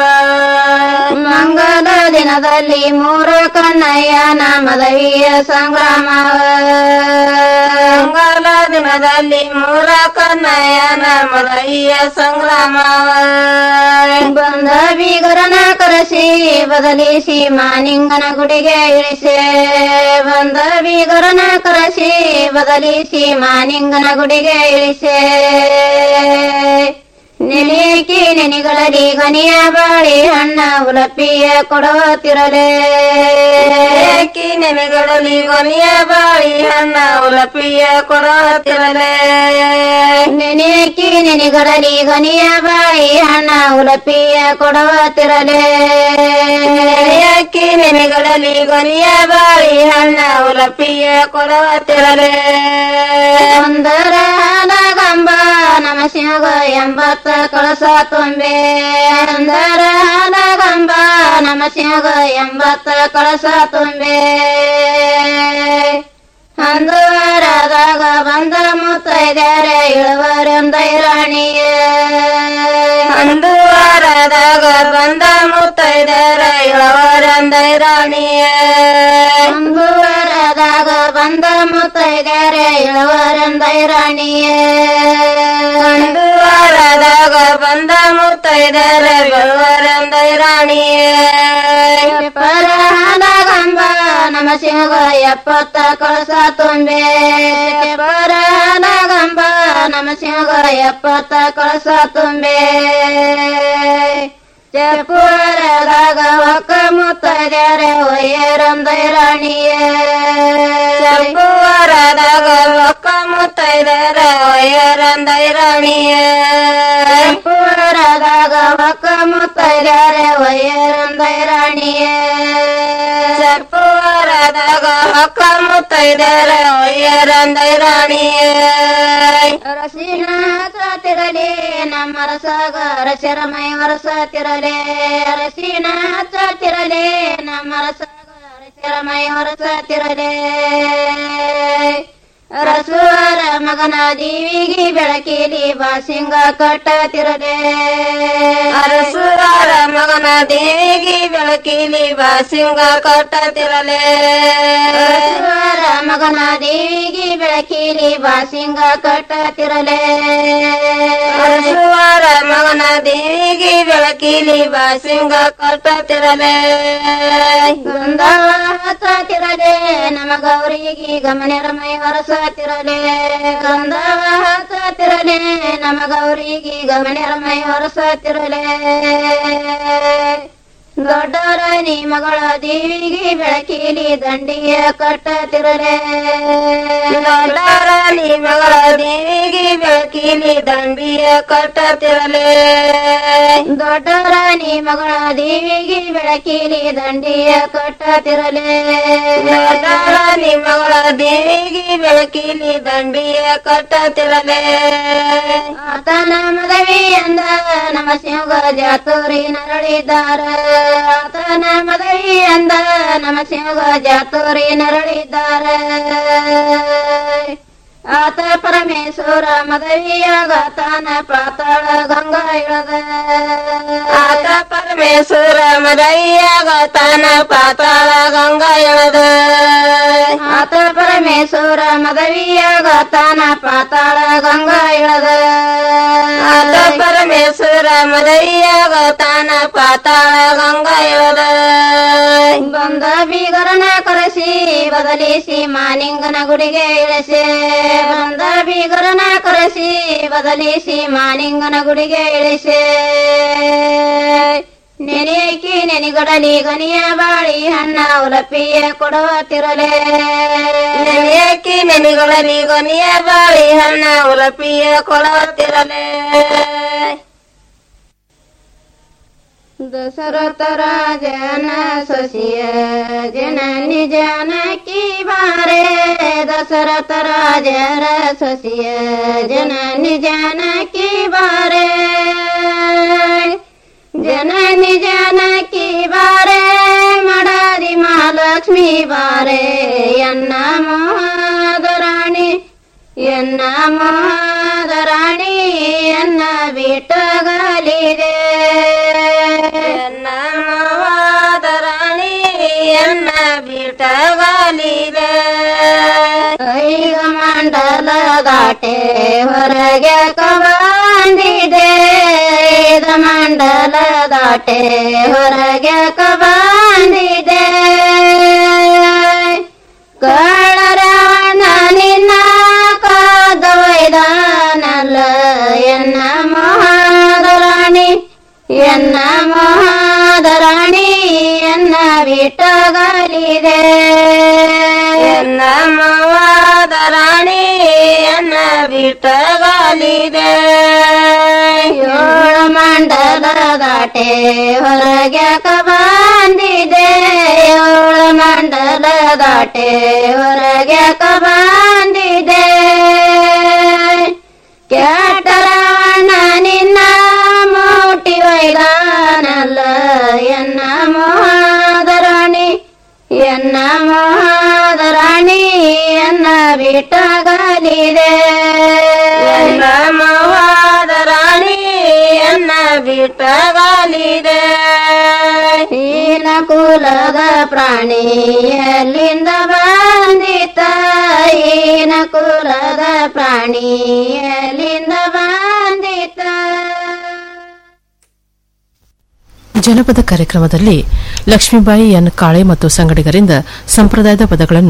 ಮಂಗಲ ದಿನದಲ್ಲಿ ಮೂರ ಕನ್ನಯ್ಯನ ಮದವಿಯ ಸಂಗ್ರಾಮ ಮಂಗಲ ದಿನದಲ್ಲಿ ಮೂರ ಕನ್ನಯ್ಯನ ಮದವಿಯ ಸಂಗ್ರಾಮ ಬಂದ ಬೀಗರನ ಕರೆಸಿ ಬದಲಿಸಿ ಮಾನಿಂಗನ ಗುಡಿಗೆ ಇಳಿಸೆ ಬಂದ ಬೀಗರನ ಕರೆಸಿ ಬದಲಿಸಿ ಮಾನಿಂಗನ ಗುಡಿಗೆ ಇಳಿಸೆ ನೆನೆಯಕಿ ನೆನೆಗಳಲ್ಲಿ ಗನಿಯ ಬಾಳಿ ಹಣ್ಣ ಉಲಪಿಯ ಕೊಡುತ್ತಿರಲೇ ನೆನೆಯಕಿ ನೆನೆಗಳಲ್ಲಿ ಗನಿಯ ಬಾಳಿ ಹಣ್ಣ ಉಲಪಿಯ ಕೊಡುತ್ತಿರಲೇ ನೆನೆಯಕಿ ನೆನೆಗಳಲ್ಲಿ ಗನಿಯ ಬಾಳಿ ಹಣ್ಣ ಉಲಪಿಯ ಕೊಡುತ್ತಿರಲೇ ನೆನೆಯಕಿ ನೆನೆಗಳಲ್ಲಿ ಗನಿಯ ಬಾಳಿ ಹಣ್ಣ ಉಲಪಿಯ ಕೊಡುತ್ತಿರಲೇ ಒಂದರ ನಗಂಬ ನಮ ಶಿವಗ ಎಂಬತ್ತ ಕಳಸ ತುಂಬೆ ಅಂದರ ಹಾಲಗಂಬ ನಮ ಶಿವಗ ಎಂಬತ್ತ ಕಳಸ ತುಂಬೆ ಅಂದುವರದಾಗ ಬಂದ ಮುತ್ತೈದ್ಯಾರೆ ಇಳುವರೆಂದೈರಾಣಿಯ ಅಂದುವರದಾಗ ಬಂದ ಮುತ್ತೈದ್ಯಾರೆ ಇಳುವರೆಂದೈರಾಣಿಯ ಅಂದುವರದಾಗ ಬಂದ ಮುತ್ತೈದ್ಯಾರೆ ಇಳುವರೆಂದೈರಾಣಿಯ ಅಂದುವರದಾಗ ಬಂದ ಮುತ್ತೈದ್ಯಾರೆ ಇಳುವರೆಂದೈರಾಣಿಯ ಪರಹನಗಂಬ ನಮ ಶಿವಗ ಎಪ್ಪತ್ತ ಕಳಸ ತುಂಬೆ ಪರಹನಗಂಬ ನಮ ಶಿವಗ ಎಪ್ಪತ್ತ ಕಳಸ ತುಂಬೆ ಚಪುರದಾಗ ಒಕ್ಕ ಮುತ್ತದ್ಯಾರೆ ಒಯ್ಯರಂದೈರಾಣಿಯ ಚಪುರದಾಗ ಒಕ್ಕ ಮುತ್ತೈದರೆ ಒಯ್ಯರಂದೈರಾಣಿಯ ಚಪುರದಾಗ ಒಕ್ಕ ಮುತ್ತೈದರೆ ಒಯ್ಯರಂದೈರಾಣಿಯ ಚಪುರದಾಗ ಒಕ್ಕ ಮುತ್ತೈದರೆ ಒಯ್ಯರಂದೈರಾಣಿಯ ರಸಿನ ತಿರಲಿ ನಮ್ಮ ರಸಗ ರಸರಮಯ ವರಸ ತಿರಲೆ ರಸಿನ ತಿರಲೆ ನಮ್ಮ ರಸಗ ರಸರಮಯ ವರಸ ತಿರಲೆ ರಸುವರ ಮಗನ ದೇವಿಗೆ ಬೆಳಕಿಲಿ ಬಾಸಿಂಗ ಕಟ್ಟತಿರಲೆ ಅರಸುವರ ಮಗನ ದೇವಿಗೆ ಬೆಳಕಿಲಿ ಬಾಸಿಂಗ ಕಟ್ಟತಿರಲೆ ಅರಸುವರ ಮಗನ ದೇವಿಗೆ ಬೆಳಕಿಲಿ ಬಾಸಿಂಗ ಕಟ್ಟತಿರಲೆ ಅರಸುವರ ಮಗನ ದೇವಿಗೆ ಬೆಳಕಿಲಿ ಬಾಸಿಂಗ ಕಟ್ಟತಿರಲೆ ಗಂಧವ ಹಚ್ಚತಿರಲೆ ನಮ ಗೌರಿಗೆ ಗಮನರಮಯ ವರಸ ತಿರಲೆ ಗಂಧವ ಹಚ್ಚತಿರಲೆ ನಮ ಗೌರಿಗೆ ಗಮನರಮಯ ವರಸ ತಿರಲೆ ದೊಡ್ಡರ ನೀ ಮಗಳ ದೇವಿಗೆ ಬೆಳಕಿಲಿ ದಂಡಿಯ ಕಟ್ಟತಿರಲೆ ದೊಡ್ಡರ ನೀ ಮಗಳ ದೇವಿಗೆ ಬೆಳಕಿಲಿ ದಂಡಿಯ ಕಟ್ಟತಿರಲೆ ದೊಡ್ಡರ ನೀ ಮಗಳ ದೇವಿಗೆ ಬೆಳಕಿಲಿ ದಂಡಿಯ ಕಟ್ಟತಿರಲೆ ದೊಡ್ಡರ ನೀ ಮಗಳ ದೇವಿಗೆ ಬೆಳಕಿಲಿ ದಂಡಿಯ ಕಟ್ಟತಿರಲೆ ಆತನ ಮದವಿ ಅಂದ ನಮ ಶಿವಗ ಜಾತೂರಿ ನರಳಿದಾರ ಆತನ ಮದವಿ ಅಂದ ನಮ ಶಿವಗ ಜಾತೂರಿ ನರಳಿದಾರ ಆತ ಪರಮೇಶ್ವರ ಮದವಿಯಾಗ ತಾನ ಪಾತಾಳ ಗಂಗಾ ಇಳದ ಆತ ಪರಮೇಶ್ವರ ಮದವಿಯಾಗ ತಾನ ಪಾತಾಳ ಗಂಗಾ ಇಳದ ಆತ ಪರಮೇಶ್ವರ ಮದವಿಯಾಗ ತಾನ ಪಾತಾಳ ಗಂಗಾ ಇಳದ ಆತ ಪರಮೇಶ್ವರ ಮದವಿಯಾಗ ತಾನ ಪಾತಾಳ ಗಂಗಾ ಇಳದ ಬಂದ ಬೀಗರನ ಕರೆಸಿ ಬದಲಿಸಿ ಮಾನಿಂಗನ ಗುಡಿಗೆ ಇಳಿಸಿ ಬಂದ ಬೀಗರನ ಕರೆಸಿ ಬದಲಿಸಿ ಮಾನಿಂಗನ ಗುಡಿಗೆ ಇಳಿಸಿ ನೆನೆಯಕಿ ನೆನೆಗಡಲಿ ಗನಿಯ ಬಾಳಿ ಹಣ್ಣ ಉಲಪಿಯ ಕೊಡುವ ತಿರಲೆ ನೆನೆಯಕಿ ನೆನೆಗಡಲಿ ಗನಿಯ ಬಾಳಿ ಹಣ್ಣ ಉಲಪಿಯ ಕೊಡುವ ತಿರಲೆ ದಶರಥ ರಾಜನ ಸೊಸಿಯ ಜನನಿ ಜನಕಿ ಬಾರೆ ದಶರಥ ರಾಜರ ಸೊಸಿಯ ಜನನಿ ಜನಕಿ ಬಾರೆ ಜನನಿ ಜನಕಿ ಬಾರೆ ಮಡದಿ ಮಹಾಲಕ್ಷ್ಮಿ ಬಾರೆ ಎನ್ನ ಮಹಾದರಾಣಿ ಎನ್ನ ಮಹಾದರಾಣಿ ಎನ್ನ ಬಿಟ್ಟಗಲಿದೆ ಎನ್ನ ಮಹಾದರಾಣಿ ಎನ್ನ ಬಿಟ್ಟಗಲಿದೆ ಕೈಗ ಮಂಡಲ ದಾಟೆ ಹೊರಗೆ ಕಬಂದಿದೆ ಐದ ಮಂಡಲ ದಾಟೆ ಹೊರಗೆ ಕಬಂದಿದೆ ಕಳರಾಣ ನಿನ್ನ ಕಾದವೈದಾನಲ್ಲ ಎನ್ನ ಮಹಾದರಾಣಿ ಎನ್ನ ಮಹಾದರಾಣಿ ಎನ್ನ ಬಿಟ್ಟಗಲಿದೆ ಎನ್ನ ಮಹಾದರಾಣಿ ಎನ್ನ ಬಿಟ್ಟಗಲಿದೆ ಏಳು ಮಂಡಲ ದಾಟೆ ಹೊರಗೆ ಬಂದಿದೆ ಏಳು ಮಂಡಲ ದಾಟೆ ಹೊರಗೆ ಬಂದಿದೆ ಕೆಟ್ಟರ ಎನ್ನ ಮೋದರಾಣಿ ಎನ್ನ ಮೋದರಾಣಿ ಎನ್ನ ಬಿಟ್ಟಾಗಲಿದೆ ಎನ್ನ ಮೋದರಾಣಿ ಎನ್ನ ಬಿಟ್ಟಾಗಲಿದೆ ಹೀನ ಕುಲದ ಪ್ರಾಣಿ ಎಲ್ಲಿಂದ ಬಂದಿತ ಹೀನ ಕುಲದ ಪ್ರಾಣಿ ಎಲ್ಲಿಂದ ಬಂದಿತ ಜನಪದ ಕಾರ್ಯಕ್ರಮದಲ್ಲಿ ಲಕ್ಷ್ಮೀಬಾಯಿ ಎನ್ ಕಾಳೆ ಮತ್ತು ಸಂಗಡಿಗರಿಂದ ಸಂಪ್ರದಾಯದ ಪದಗಳನ್ನು